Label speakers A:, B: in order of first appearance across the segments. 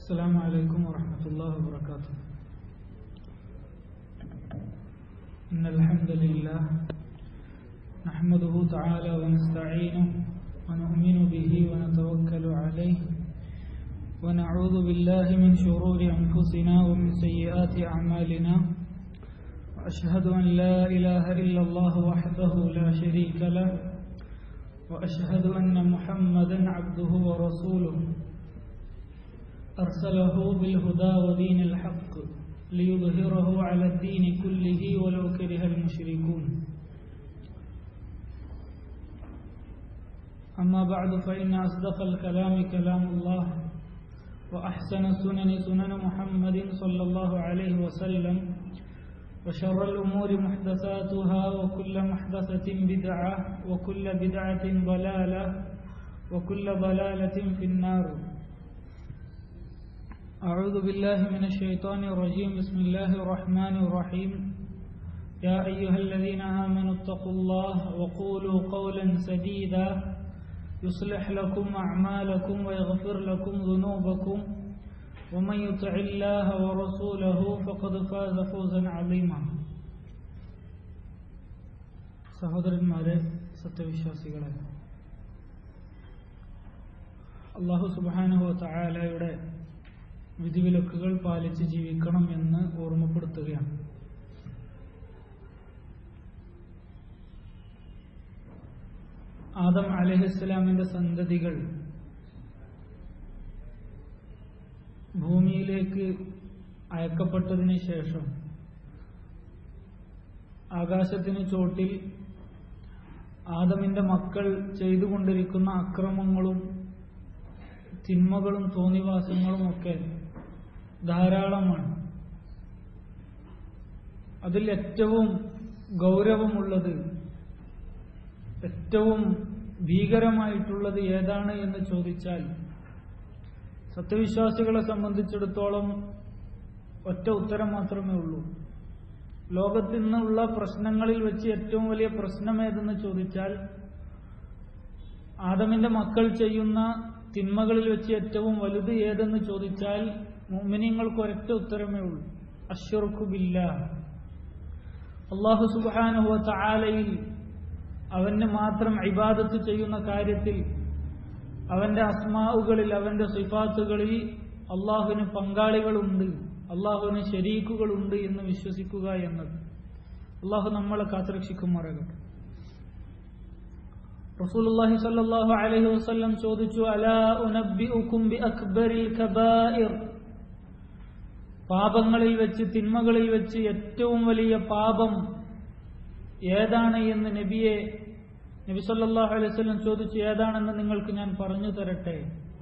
A: السلام عليكم ورحمة الله وبركاته إن الحمد لله نحمده تعالى ونستعينه ونؤمن به ونتوكل عليه ونعوذ بالله من شرور أنفسنا ومن سيئات أعمالنا وأشهد أن لا إله إلا الله وحده لا شريك له وأشهد أن محمدا عبده ورسوله أرسله بالهدى ودين الحق ليظهره على الدين كله ولو كره المشركون أما بعد فإن أصدق الكلام كلام الله وأحسن السنن سنن محمد صلى الله عليه وسلم وشر الأمور محدثاتها وكل محدثة بدعة وكل بدعة ضلالة وكل ضلالة في النار أعوذ بالله من الشيطان الرجيم بسم الله الرحمن الرحيم يا أيها الذين آمنوا اتقوا الله وقولوا قولا سديدا يصلح لكم أعمالكم ويغفر لكم ذنوبكم ومن يطع الله ورسوله فقد فاز فوزا عظيما സഹോദരന്മാരെ സത്യവിശ്വാസികളെ അള്ളാഹു സുബാനുഹോ തായാലയുടെ വിധിവിലക്കുകൾ പാലിച്ച് ജീവിക്കണം എന്ന് ഓർമ്മപ്പെടുത്തുകയാണ് ആദം അലഹിസ്ലാമിന്റെ സന്തതികൾ ഭൂമിയിലേക്ക് അയക്കപ്പെട്ടതിന് ശേഷം ആകാശത്തിന് ചോട്ടിൽ ആദമിന്റെ മക്കൾ ചെയ്തുകൊണ്ടിരിക്കുന്ന അക്രമങ്ങളും തിന്മകളും തോന്നിവാസങ്ങളും ഒക്കെ ധാരാളമാണ് അതിൽ ഏറ്റവും ഗൗരവമുള്ളത് ഏറ്റവും ഭീകരമായിട്ടുള്ളത് ഏതാണ് എന്ന് ചോദിച്ചാൽ സത്യവിശ്വാസികളെ സംബന്ധിച്ചിടത്തോളം ഒറ്റ ഉത്തരം മാത്രമേ ഉള്ളൂ ലോകത്തിൽ നിന്നുള്ള പ്രശ്നങ്ങളിൽ വെച്ച് ഏറ്റവും വലിയ പ്രശ്നം ഏതെന്ന് ചോദിച്ചാൽ ആദമിന്റെ മക്കൾ ചെയ്യുന്ന തിന്മകളിൽ വെച്ച് ഏറ്റവും വലുത് ഏതെന്ന് ചോദിച്ചാൽ മുമിനിങ്ങൾക്ക് ഒരൊറ്റ ഉത്തരമേ ഉള്ളൂ അഷ്വർക്കുബില്ല അള്ളാഹു സുബാനുഹ താലയിൽ അവന് മാത്രം ഇബാദത്ത് ചെയ്യുന്ന കാര്യത്തിൽ അവന്റെ അസ്മാവുകളിൽ അവന്റെ സിഫാത്തുകളിൽ അള്ളാഹുവിന് പങ്കാളികളുണ്ട് അള്ളാഹുവിന് ശരീക്കുകളുണ്ട് എന്ന് വിശ്വസിക്കുക എന്നത് അള്ളാഹു നമ്മളെ കാത്തുരക്ഷിക്കുമാറാകട്ടെ റസൂലുള്ളാഹി സ്വല്ലല്ലാഹു അലൈഹി വസല്ലം ചോദിച്ചു അലാ ഉനബ്ബിഉകും ബിഅക്ബരിൽ കബായിർ പാപങ്ങളിൽ വെച്ച് തിന്മകളിൽ വെച്ച് ഏറ്റവും വലിയ പാപം ഏതാണ് എന്ന് നബിയെ നബി സല്ലല്ലാഹു അലൈഹി വസല്ലം ചോദിച്ചു ഏതാണെന്ന് നിങ്ങൾക്ക് ഞാൻ പറഞ്ഞു തരട്ടെ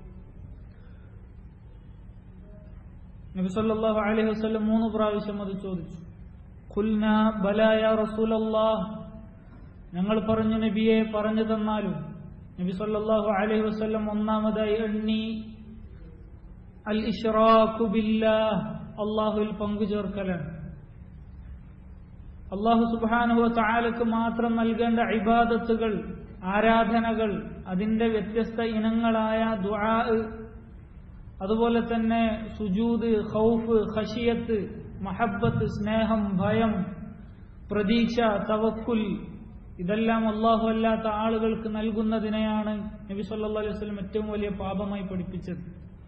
A: നബി സല്ലല്ലാഹു അലൈഹി വസല്ലം മൂന്ന് പ്രാവശ്യം അത് ചോദിച്ചു ഖുൽന ബലായ റസൂലല്ലാഹ് ഞങ്ങൾ പറഞ്ഞു നബിയെ പറഞ്ഞു തന്നാലും നബി സല്ലല്ലാഹു അലൈഹി വസല്ലം ഒന്നാമതായി എണ്ണി അൽ ഇഷ്റാഖു ബില്ലാഹ് അള്ളാഹുവിൽ പങ്കു ചേർക്കലാണ് അള്ളാഹു സുബാനുഹു താലക്ക് മാത്രം നൽകേണ്ട ഇബാദത്തുകൾ ആരാധനകൾ അതിന്റെ വ്യത്യസ്ത ഇനങ്ങളായ ദുആ അതുപോലെ തന്നെ സുജൂദ് ഖൗഫ് ഖഷിയത്ത് മഹബത്ത് സ്നേഹം ഭയം പ്രതീക്ഷ തവക്കുൽ ഇതെല്ലാം അള്ളാഹു അല്ലാത്ത ആളുകൾക്ക് നൽകുന്നതിനെയാണ് നബി സല്ലാ അലൈഹി വസ്ലം ഏറ്റവും വലിയ പാപമായി പഠിപ്പിച്ചത്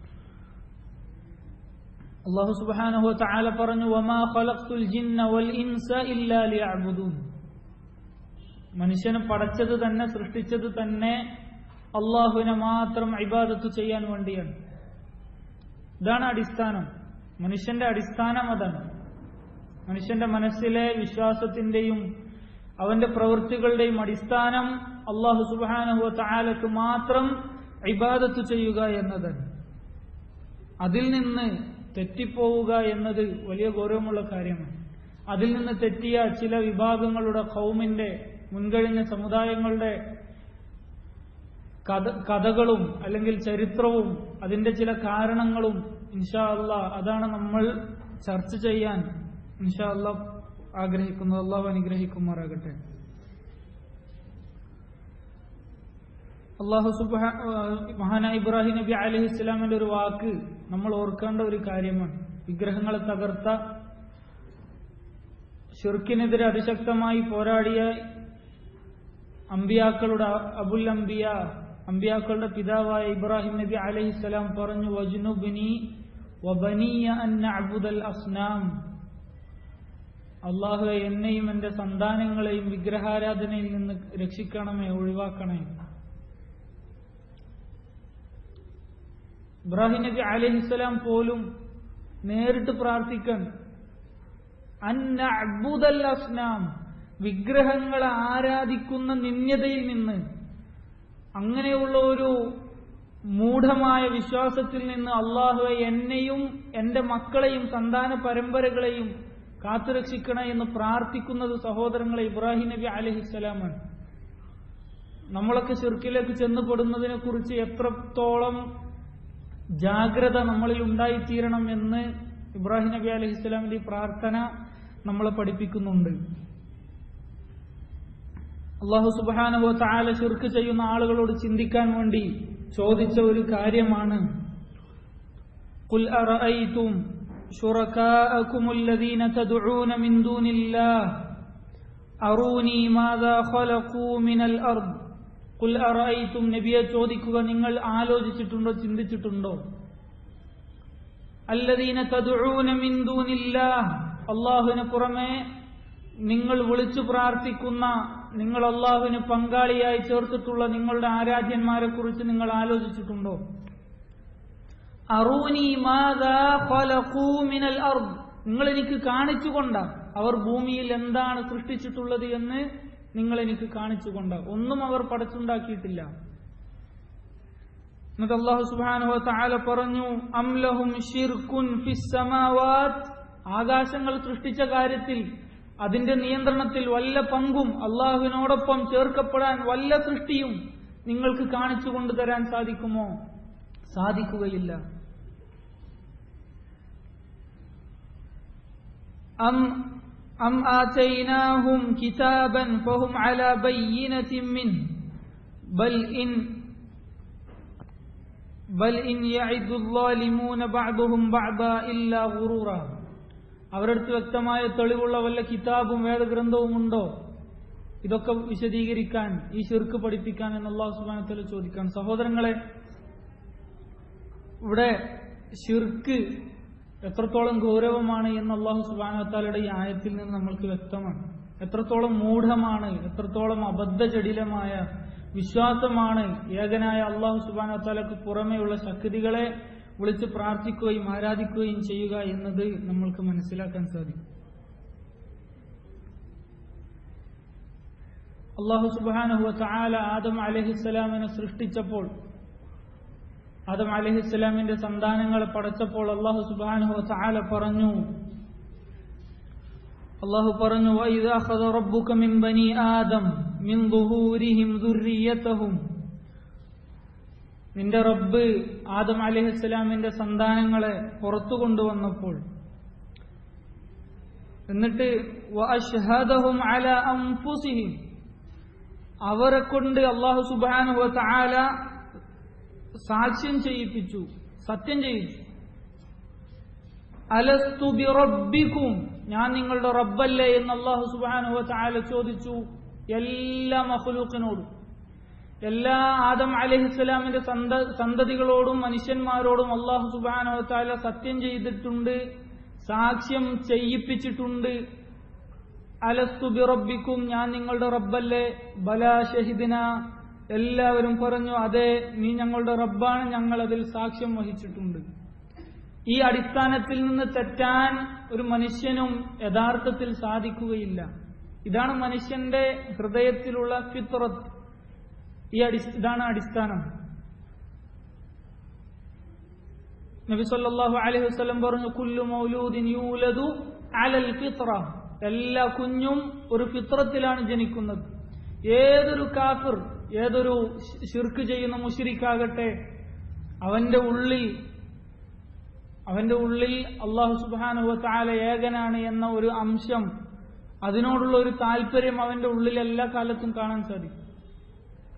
A: അള്ളാഹു സുബ്ഹാനഹു തആല പറഞ്ഞു വമാ ഖലഖ്തുൽ ജിന്ന വൽ ഇൻസ ഇല്ലാ ലിയഅ്ബുദൂൻ മനുഷ്യനെ പടച്ചത് തന്നെ സൃഷ്ടിച്ചത് തന്നെ അള്ളാഹുവിനെ മാത്രം ഇബാദത്ത് ചെയ്യാൻ വേണ്ടിയാണ് ഇതാണ് അടിസ്ഥാനം മനുഷ്യന്റെ അടിസ്ഥാനം അതാണ് മനുഷ്യന്റെ മനസ്സിലെ വിശ്വാസത്തിന്റെയും അവന്റെ പ്രവൃത്തികളുടെയും അടിസ്ഥാനം അള്ളാഹു സുബാനഹു താലക്ക് മാത്രം ഇബാദത്ത് ചെയ്യുക എന്നതാണ് അതിൽ നിന്ന് തെറ്റിപ്പോവുക എന്നത് വലിയ ഗൗരവമുള്ള കാര്യമാണ് അതിൽ നിന്ന് തെറ്റിയ ചില വിഭാഗങ്ങളുടെ കൗമിന്റെ മുൻകഴിഞ്ഞ സമുദായങ്ങളുടെ കഥ കഥകളും അല്ലെങ്കിൽ ചരിത്രവും അതിന്റെ ചില കാരണങ്ങളും ഇൻഷാ അല്ല അതാണ് നമ്മൾ ചർച്ച ചെയ്യാൻ ഇൻഷാ അല്ല ആഗ്രഹിക്കുന്നത് അള്ളാഹു അനുഗ്രഹിക്കുമാറാകട്ടെ അള്ളാഹു സുബാ മഹാന ഇബ്രാഹിം നബി അലഹി ഇസ്ലാമിന്റെ ഒരു വാക്ക് നമ്മൾ ഓർക്കേണ്ട ഒരു കാര്യമാണ് വിഗ്രഹങ്ങളെ തകർത്ത ഷിർക്കിനെതിരെ അതിശക്തമായി പോരാടിയ അമ്പിയാക്കളുടെ അബുൽ അംബിയ അമ്പിയാക്കളുടെ പിതാവായ ഇബ്രാഹിം നബി അലഹിസ്സലാം പറഞ്ഞു വജ്നുബിനി വബനിയ അന്നഅബുദൽ അസ്നാം അള്ളാഹു എന്നെയും എന്റെ സന്താനങ്ങളെയും വിഗ്രഹാരാധനയിൽ നിന്ന് രക്ഷിക്കണമേ ഒഴിവാക്കണേ ഇബ്രാഹിം നബി അലഹിസ്സലാം പോലും നേരിട്ട് പ്രാർത്ഥിക്കാൻ അന്നഅബുദൽ അസ്നാം വിഗ്രഹങ്ങളെ ആരാധിക്കുന്ന നിന്യതയിൽ നിന്ന് അങ്ങനെയുള്ള ഒരു മൂഢമായ വിശ്വാസത്തിൽ നിന്ന് അള്ളാഹുവെ എന്നെയും എന്റെ മക്കളെയും സന്താന പരമ്പരകളെയും കാത്തുരക്ഷിക്കണേ എന്ന് പ്രാർത്ഥിക്കുന്നത് സഹോദരങ്ങളെ ഇബ്രാഹിം നബി അലഹിസ്സലാമാണ് നമ്മളൊക്കെ ചെറുക്കിലേക്ക് ചെന്നുപെടുന്നതിനെ കുറിച്ച് എത്രത്തോളം ജാഗ്രത നമ്മളിൽ ഉണ്ടായിത്തീരണം എന്ന് ഇബ്രാഹിം നബി അലഹിസ്സലാമിന്റെ ഈ പ്രാർത്ഥന നമ്മളെ പഠിപ്പിക്കുന്നുണ്ട് അള്ളാഹു സുബാനുഭവ താല ശിർക്ക് ചെയ്യുന്ന ആളുകളോട് ചിന്തിക്കാൻ വേണ്ടി ചോദിച്ച ഒരു കാര്യമാണ് قل أرأيتم شركاءكم الذين تدعون من دون الله أروني ماذا خلقوا من الأرض قل أرأيتم നബിയെ ചോദിക്കുക നിങ്ങൾ ആലോചിച്ചിട്ടുണ്ടോ ചിന്തിച്ചിട്ടുണ്ടോ الذين تدعون من دون الله അള്ളാഹുവിന് പുറമെ നിങ്ങൾ വിളിച്ചു പ്രാർത്ഥിക്കുന്ന നിങ്ങൾ അള്ളാഹുവിന് പങ്കാളിയായി ചേർത്തിട്ടുള്ള നിങ്ങളുടെ ആരാധ്യന്മാരെ കുറിച്ച് നിങ്ങൾ ആലോചിച്ചിട്ടുണ്ടോ അറൂനി മിനൽ അർദ് നിങ്ങൾ എനിക്ക് കാണിച്ചുകൊണ്ട അവർ ഭൂമിയിൽ എന്താണ് സൃഷ്ടിച്ചിട്ടുള്ളത് എന്ന് നിങ്ങൾ എനിക്ക് കാണിച്ചുകൊണ്ട ഒന്നും അവർ പടച്ചുണ്ടാക്കിയിട്ടില്ല എന്നിട്ട് അള്ളാഹു സുബാനുഹ താല പറഞ്ഞു അംലഹും ഷിർക്കുൻ ഫിസ് സമാവാത്ത് ആകാശങ്ങൾ സൃഷ്ടിച്ച കാര്യത്തിൽ അതിന്റെ നിയന്ത്രണത്തിൽ വല്ല പങ്കും അള്ളാഹുവിനോടൊപ്പം ചേർക്കപ്പെടാൻ വല്ല സൃഷ്ടിയും നിങ്ങൾക്ക് കാണിച്ചു കൊണ്ടുതരാൻ സാധിക്കുമോ സാധിക്കുകയില്ല അം അം ആതൈനാഹും കിതാബൻ ഫഹും അലാ ബയ്യിനത്തിൻ മിൻ ബൽ ഇൻ ബൽ ഇൻ യഇദു الظالمون بعضهم بعضا إلا غرورا അവരടുത്ത് വ്യക്തമായ തെളിവുള്ള വല്ല കിതാബും വേദഗ്രന്ഥവും ഉണ്ടോ ഇതൊക്കെ വിശദീകരിക്കാൻ ഈ ശിർക്ക് പഠിപ്പിക്കാൻ എന്ന് അള്ളാഹു സുബാനത്തിൽ ചോദിക്കാൻ സഹോദരങ്ങളെ ഇവിടെ ഷിർക്ക് എത്രത്തോളം ഗൗരവമാണ് എന്ന് അള്ളാഹു സുബാനത്താലയുടെ ഈ ആയത്തിൽ നിന്ന് നമ്മൾക്ക് വ്യക്തമാണ് എത്രത്തോളം മൂഢമാണ് എത്രത്തോളം അബദ്ധജടിലമായ വിശ്വാസമാണ് ഏകനായ അള്ളാഹു സുബാനത്താലക്ക് പുറമെയുള്ള ശക്തികളെ വിളിച്ച് പ്രാർത്ഥിക്കുകയും ആരാധിക്കുകയും ചെയ്യുക എന്നത് നമ്മൾക്ക് മനസ്സിലാക്കാൻ സാധിക്കും അള്ളാഹു സുബാനഹുവ ചാല ആദം അലഹിസ്സലാമിനെ സൃഷ്ടിച്ചപ്പോൾ ആദം അലഹിസ്സലാമിന്റെ സന്താനങ്ങളെ പടച്ചപ്പോൾ അള്ളാഹു സുബാനഹുവ ചാല പറഞ്ഞു അള്ളാഹു പറഞ്ഞു وَإِذْ أَخَذَ رَبُّكَ مِنْ بَنِي آدَمَ مِنْ ظُهُورِهِمْ ذُرِّيَّتَهُمْ നിന്റെ റബ്ബ് ആദം അലഹിസ്സലാമിന്റെ സന്താനങ്ങളെ പുറത്തു കൊണ്ടുവന്നപ്പോൾ എന്നിട്ട് വഅശ്ഹദഹും അല അൻഫുസിഹിം അവരെ കൊണ്ട് അള്ളാഹു സുബാനുഹ തആല സാക്ഷ്യം ചെയ്യിപ്പിച്ചു സത്യം ചെയ്യിച്ചു അലസ്തു ബിറബ്ബിക്കും ഞാൻ നിങ്ങളുടെ റബ്ബല്ലേ എന്ന് അള്ളാഹു സുബാനുഹ തആല ചോദിച്ചു എല്ലാ മഖ്ലൂക്കിനോടും എല്ലാ ആദം അലഹിസ്സലാമിന്റെ സന്തതികളോടും മനുഷ്യന്മാരോടും അള്ളാഹു സുബാനോ താല സത്യം ചെയ്തിട്ടുണ്ട് സാക്ഷ്യം ചെയ്യിപ്പിച്ചിട്ടുണ്ട് അലസ്തു ബിറബിക്കും ഞാൻ നിങ്ങളുടെ റബ്ബല്ലേ ബലാ ഷഹിദിന എല്ലാവരും പറഞ്ഞു അതെ നീ ഞങ്ങളുടെ റബ്ബാണ് ഞങ്ങൾ അതിൽ സാക്ഷ്യം വഹിച്ചിട്ടുണ്ട് ഈ അടിസ്ഥാനത്തിൽ നിന്ന് തെറ്റാൻ ഒരു മനുഷ്യനും യഥാർത്ഥത്തിൽ സാധിക്കുകയില്ല ഇതാണ് മനുഷ്യന്റെ ഹൃദയത്തിലുള്ള ഫിത്രത്ത് ഈ അടി ഇതാണ് അടിസ്ഥാനം നബി സല്ലല്ലാഹു അലൈഹി വസല്ലം പറഞ്ഞു കുല്ലു മൗലൂദിൻ യൂലദു അലൽ ഫിത്ര എല്ലാ കുഞ്ഞും ഒരു ഫിത്രത്തിലാണ് ജനിക്കുന്നത് ഏതൊരു കാഫിർ ഏതൊരു ഷിർക്ക് ചെയ്യുന്ന മുഷിരിക്കാകട്ടെ അവന്റെ ഉള്ളിൽ അവന്റെ ഉള്ളിൽ അള്ളാഹു സുബാനുവ താല ഏകനാണ് എന്ന ഒരു അംശം അതിനോടുള്ള ഒരു താല്പര്യം അവന്റെ ഉള്ളിൽ എല്ലാ കാലത്തും കാണാൻ സാധിക്കും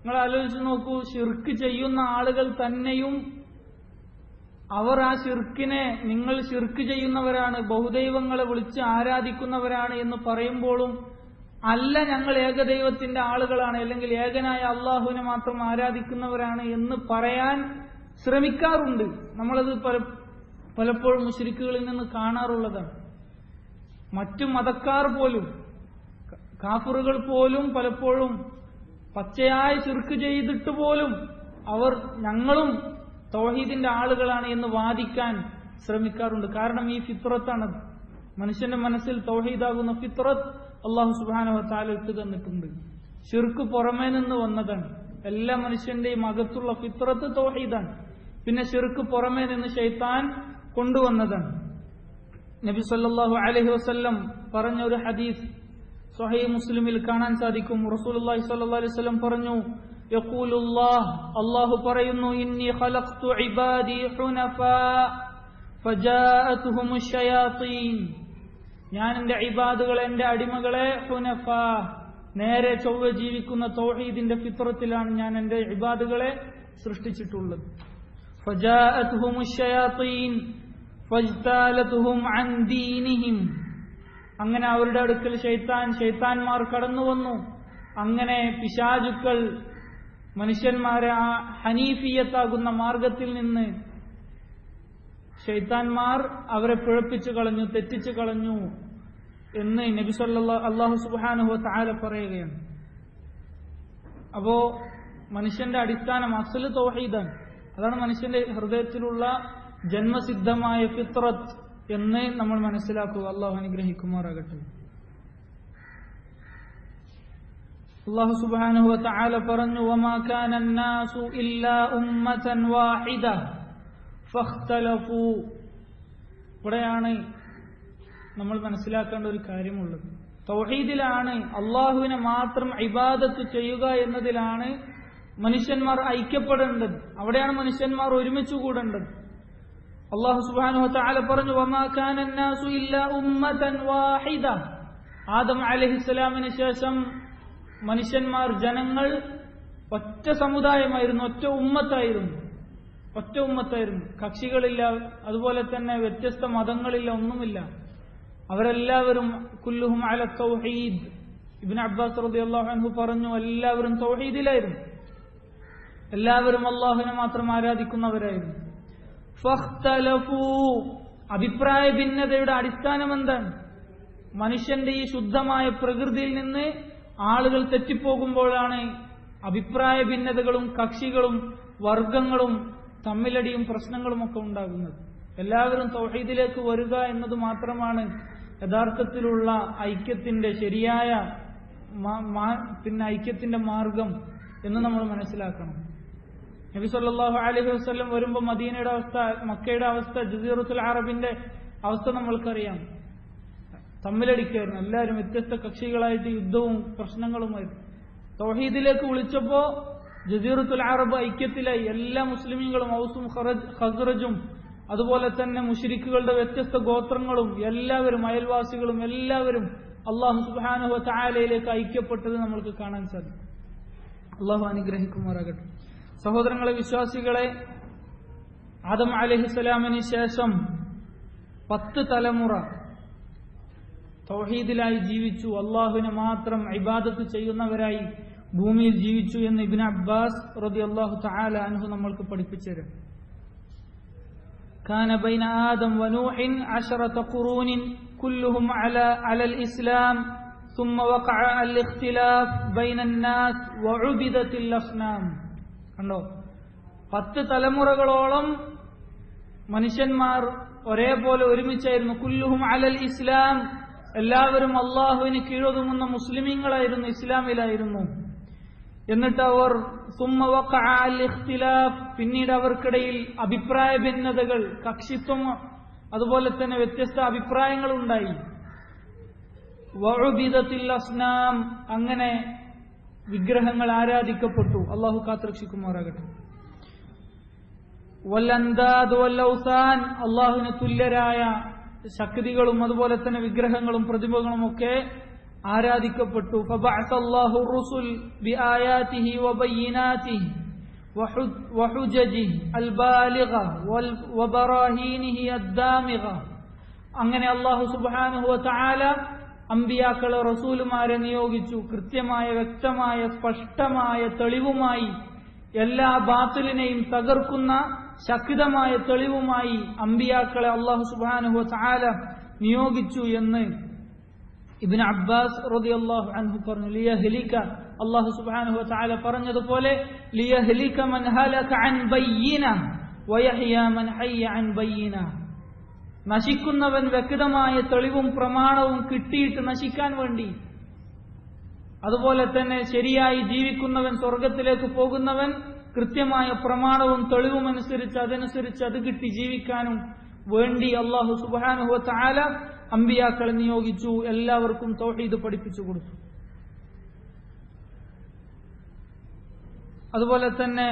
A: നിങ്ങൾ ആലോചിച്ച് നോക്കൂ ഷിർക്ക് ചെയ്യുന്ന ആളുകൾ തന്നെയും അവർ ആ ഷിർക്കിനെ നിങ്ങൾ ഷിർക്ക് ചെയ്യുന്നവരാണ് ബഹുദൈവങ്ങളെ വിളിച്ച് ആരാധിക്കുന്നവരാണ് എന്ന് പറയുമ്പോഴും അല്ല ഞങ്ങൾ ഏകദൈവത്തിന്റെ ആളുകളാണ് അല്ലെങ്കിൽ ഏകനായ അള്ളാഹുവിനെ മാത്രം ആരാധിക്കുന്നവരാണ് എന്ന് പറയാൻ ശ്രമിക്കാറുണ്ട് നമ്മളത് പല പലപ്പോഴും മുഷരിക്കുകളിൽ നിന്ന് കാണാറുള്ളതാണ് മറ്റു മതക്കാർ പോലും കാഫറുകൾ പോലും പലപ്പോഴും പച്ചയായ ചുരുക്ക് ചെയ്തിട്ട് പോലും അവർ ഞങ്ങളും തൗഹീദിന്റെ ആളുകളാണ് എന്ന് വാദിക്കാൻ ശ്രമിക്കാറുണ്ട് കാരണം ഈ ഫിത്രത്താണത് മനുഷ്യന്റെ മനസ്സിൽ തൗഹീദാകുന്ന ഫിത്രത്ത് അള്ളാഹു സുബാന താല ഇട്ട് തന്നിട്ടുണ്ട് ഷിർക്ക് പുറമേ നിന്ന് വന്നതാണ് എല്ലാ മനുഷ്യന്റെയും അകത്തുള്ള ഫിത്രത്ത് തൗഹീദാണ് പിന്നെ ഷിർക്ക് പുറമേ നിന്ന് ഷെയ്ത്താൻ കൊണ്ടുവന്നതാണ് നബി സല്ലല്ലാഹു അലൈഹി വസല്ലം പറഞ്ഞ ഒരു ഹദീസ് സ്വഹീ മുസ്ലിമിൽ കാണാൻ സാധിക്കും റസൂലുള്ളാഹി സ്വല്ലല്ലാഹു അലൈഹി വസല്ലം പറഞ്ഞു യഖൂലുല്ലാഹ് അല്ലാഹു പറയുന്നു ഇന്നി ഖലഖ്തു ഇബാദി ഹുനഫാ ഫജാഅതുഹും ശയാത്തീൻ ഞാൻ എന്റെ ഇബാദുകളെ എന്റെ അടിമകളെ ഹുനഫ നേരെ ചൊവ്വ ജീവിക്കുന്ന തൗഹീദിന്റെ ഫിത്രത്തിലാണ് ഞാൻ എന്റെ ഇബാദുകളെ സൃഷ്ടിച്ചിട്ടുള്ളത് فجاءتهم الشياطين فاجتالتهم عن دينهم അങ്ങനെ അവരുടെ അടുക്കൽ ഷെയ്ത്താൻ ഷെയ്ത്താൻമാർ കടന്നു വന്നു അങ്ങനെ പിശാചുക്കൾ മനുഷ്യന്മാരെ ആ ഹനീഫിയത്താകുന്ന മാർഗത്തിൽ നിന്ന് ഷെയ്ത്താൻമാർ അവരെ പിഴപ്പിച്ചു കളഞ്ഞു തെറ്റിച്ചു കളഞ്ഞു എന്ന് നബി സല്ല അള്ളാഹു സുബാനുഹു താല പറയുകയാണ് അപ്പോ മനുഷ്യന്റെ അടിസ്ഥാനം അസല് തൗഹീദാണ് അതാണ് മനുഷ്യന്റെ ഹൃദയത്തിലുള്ള ജന്മസിദ്ധമായ ഫിത്രത്ത് എന്ന് നമ്മൾ മനസ്സിലാക്കുക അള്ളാഹു അനുഗ്രഹിക്കുമാറാകട്ടെ അള്ളാഹു സുബാനുഹു താല പറഞ്ഞു وما كان الناس إلا أمة واحدة فاختلفوا ഇവിടെയാണ് നമ്മൾ മനസ്സിലാക്കേണ്ട ഒരു കാര്യമുള്ളത് തൗഹീദിലാണ് അള്ളാഹുവിനെ മാത്രം ഇബാദത്ത് ചെയ്യുക എന്നതിലാണ് മനുഷ്യന്മാർ ഐക്യപ്പെടേണ്ടത് അവിടെയാണ് മനുഷ്യന്മാർ ഒരുമിച്ച് കൂടേണ്ടത് അള്ളാഹു സുബാനു താല പറഞ്ഞു ആദം അലഹിസ്സലാമിന് ശേഷം മനുഷ്യന്മാർ ജനങ്ങൾ ഒറ്റ സമുദായമായിരുന്നു ഒറ്റ ഉമ്മത്തായിരുന്നു ഒറ്റ ഉമ്മത്തായിരുന്നു കക്ഷികളില്ല അതുപോലെ തന്നെ വ്യത്യസ്ത മതങ്ങളില്ല ഒന്നുമില്ല അവരെല്ലാവരും കുല്ലുഹും അല തൗഹീദ് ഇബിൻ അബ്ബാസ് റബി അള്ളാഹു പറഞ്ഞു എല്ലാവരും തൗഹീദിലായിരുന്നു എല്ലാവരും അള്ളാഹുവിനെ മാത്രം ആരാധിക്കുന്നവരായിരുന്നു ഫഖ്തലഫൂ അഭിപ്രായ ഭിന്നതയുടെ അടിസ്ഥാനം എന്താണ് മനുഷ്യന്റെ ഈ ശുദ്ധമായ പ്രകൃതിയിൽ നിന്ന് ആളുകൾ തെറ്റിപ്പോകുമ്പോഴാണ് അഭിപ്രായ ഭിന്നതകളും കക്ഷികളും വർഗങ്ങളും തമ്മിലടിയും പ്രശ്നങ്ങളും ഒക്കെ ഉണ്ടാകുന്നത് എല്ലാവരും തൗഹീദിലേക്ക് വരിക എന്നത് മാത്രമാണ് യഥാർത്ഥത്തിലുള്ള ഐക്യത്തിന്റെ ശരിയായ പിന്നെ ഐക്യത്തിന്റെ മാർഗം എന്ന് നമ്മൾ മനസ്സിലാക്കണം നബി സല്ലല്ലാഹു അലൈഹി വസല്ലം വരുമ്പോൾ മദീനയുടെ അവസ്ഥ മക്കയുടെ അവസ്ഥ ജസീറത്തുൽ അറബിന്റെ അവസ്ഥ നമ്മൾക്കറിയാം തമ്മിലടിക്കായിരുന്നു എല്ലാവരും വ്യത്യസ്ത കക്ഷികളായിട്ട് യുദ്ധവും പ്രശ്നങ്ങളുമായിരുന്നു തൗഹീദിലേക്ക് വിളിച്ചപ്പോ ജസീറത്തുൽ അറബ് ഐക്യത്തിലായി എല്ലാ മുസ്ലിമീങ്ങളും ഔസും ഖസ്റജും അതുപോലെ തന്നെ മുഷിരിക്കുകളുടെ വ്യത്യസ്ത ഗോത്രങ്ങളും എല്ലാവരും അയൽവാസികളും എല്ലാവരും അള്ളാഹു സുബാനുഹ ചായാലയിലേക്ക് ഐക്യപ്പെട്ടത് നമ്മൾക്ക് കാണാൻ സാധിക്കും അള്ളാഹു അനുഗ്രഹിക്കുമാറാകട്ടെ സഹോദരങ്ങളെ വിശ്വാസികളെ ആദം അലഹിസ്സലാമിന് ശേഷം പത്ത് തലമുറ തൗഹീദിലായി ജീവിച്ചു അള്ളാഹുവിനെ മാത്രം ഇബാദത്ത് ചെയ്യുന്നവരായി ഭൂമിയിൽ ജീവിച്ചു എന്ന് ഇബിൻ അബ്ബാസ് റതി അള്ളാഹു താല അനുഹു നമ്മൾക്ക് പഠിപ്പിച്ചു തരും كان بين آدم ونوح عشرة قرون كلهم على على الإسلام ثم وقع الاختلاف بين الناس وعبدت الأصنام കണ്ടോ പത്ത് തലമുറകളോളം മനുഷ്യന്മാർ ഒരേപോലെ ഒരുമിച്ചായിരുന്നു കുല്ലുഹും അലൽ ഇസ്ലാം എല്ലാവരും അള്ളാഹുവിന് കീഴൊതുങ്ങുന്ന മുസ്ലിമീങ്ങളായിരുന്നു ഇസ്ലാമിലായിരുന്നു എന്നിട്ട് അവർ ഇഖ്തിലാഫ് പിന്നീട് അവർക്കിടയിൽ അഭിപ്രായ ഭിന്നതകൾ കക്ഷിത്വം അതുപോലെ തന്നെ വ്യത്യസ്ത അഭിപ്രായങ്ങൾ ഉണ്ടായി വഴുബിദത്തിൽ അസ്നാം അങ്ങനെ വിഗ്രഹങ്ങൾ ആരാധിക്കപ്പെട്ടു അള്ളാഹു കാത്രക്ഷിക്കുമാറാകട്ടെ വല്ലന്താദ് വല്ലൗസാൻ അള്ളാഹുവിന് തുല്യരായ ശക്തികളും അതുപോലെ തന്നെ വിഗ്രഹങ്ങളും പ്രതിമകളും ഒക്കെ ആരാധിക്കപ്പെട്ടു فبعث الله الرسل بآياته وبيناته وحججه البالغة وبراهينه الدامغة അങ്ങനെ അള്ളാഹു സുബാനുഹു താല അമ്പിയാക്കളെ റസൂലുമാരെ നിയോഗിച്ചു കൃത്യമായ വ്യക്തമായ സ്പഷ്ടമായ തെളിവുമായി എല്ലാ ബാത്തിലിനെയും തകർക്കുന്ന ശക്തമായ തെളിവുമായി അമ്പിയാക്കളെ അള്ളാഹു സുബാനുഹു താല നിയോഗിച്ചു എന്ന് ഇബിൻ അബ്ബാസ് റതി അള്ളാഹു അൻഹു പറഞ്ഞു ലിയ ഹെലിക്ക അള്ളാഹു സുബാനുഹു താല പറഞ്ഞതുപോലെ ലിയ ഹെലിക്ക മൻ ഹലക അൻ ബയ്യിന വയഹ്യ മൻ ഹയ്യ അൻ ബയ്യിന നശിക്കുന്നവൻ വ്യക്തമായ തെളിവും പ്രമാണവും കിട്ടിയിട്ട് നശിക്കാൻ വേണ്ടി അതുപോലെ തന്നെ ശരിയായി ജീവിക്കുന്നവൻ സ്വർഗത്തിലേക്ക് പോകുന്നവൻ കൃത്യമായ പ്രമാണവും തെളിവും അനുസരിച്ച് അതനുസരിച്ച് അത് കിട്ടി ജീവിക്കാനും വേണ്ടി അള്ളാഹു സുബാനുഹു താല അമ്പിയാക്കളെ നിയോഗിച്ചു എല്ലാവർക്കും തൗഹീദ് പഠിപ്പിച്ചു കൊടുത്തു അതുപോലെ തന്നെ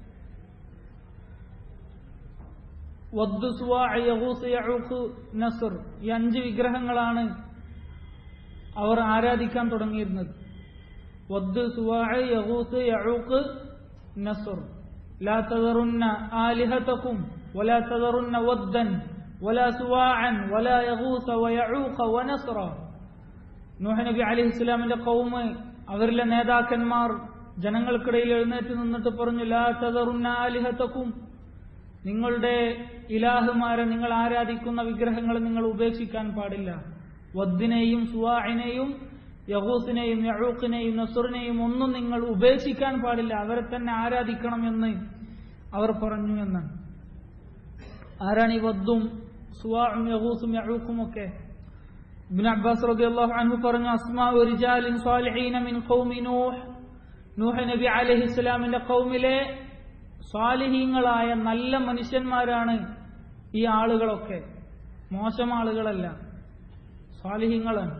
A: നസർ ഈ അഞ്ച് വിഗ്രഹങ്ങളാണ് അവർ ആരാധിക്കാൻ തുടങ്ങിയിരുന്നത് വദ് സുവാഴ് യഹൂസ് യഴൂക്ക് നസർ ലാ തദറുന്ന ആലിഹതക്കും ولا تذرن ودا ولا سواعا ولا يغوث ويعوق ونسرا നൂഹ് നബി അലൈഹി ഇസ്ലാമിന്റെ കൗമ് അവരിലെ നേതാക്കന്മാർ ജനങ്ങൾക്കിടയിൽ എഴുന്നേറ്റ് നിന്നിട്ട് പറഞ്ഞു ലാ തദറുന്ന ആലിഹതക്കും നിങ്ങളുടെ ഇലാഹുമാരെ നിങ്ങൾ ആരാധിക്കുന്ന വിഗ്രഹങ്ങളെ നിങ്ങൾ ഉപേക്ഷിക്കാൻ പാടില്ല വദ്ദിനെയും സുവാഹിനെയും യഹൂസിനെയും യഹൂഖിനെയും നസുറിനെയും ഒന്നും നിങ്ങൾ ഉപേക്ഷിക്കാൻ പാടില്ല അവരെ തന്നെ ആരാധിക്കണം എന്ന് അവർ പറഞ്ഞു എന്നാണ് ആരാണ് ഈ വദ്ദും സുവാഹും യഹൂസും യഹൂഖും ഒക്കെ ഇബ്ൻ അബ്ബാസ് റളിയല്ലാഹു അൻഹു പറഞ്ഞു അസ്മാഉ റിജാലിൻ സാലിഹീന മിൻ ഖൗമി നൂഹ് നൂഹ് നബി അലൈഹിസ്സലാമിന്റെ ഖൗമിലെ സ്വാലിഹീങ്ങളായ നല്ല മനുഷ്യന്മാരാണ് ഈ ആളുകളൊക്കെ മോശം ആളുകളല്ല സ്വാലിഹീങ്ങളാണ്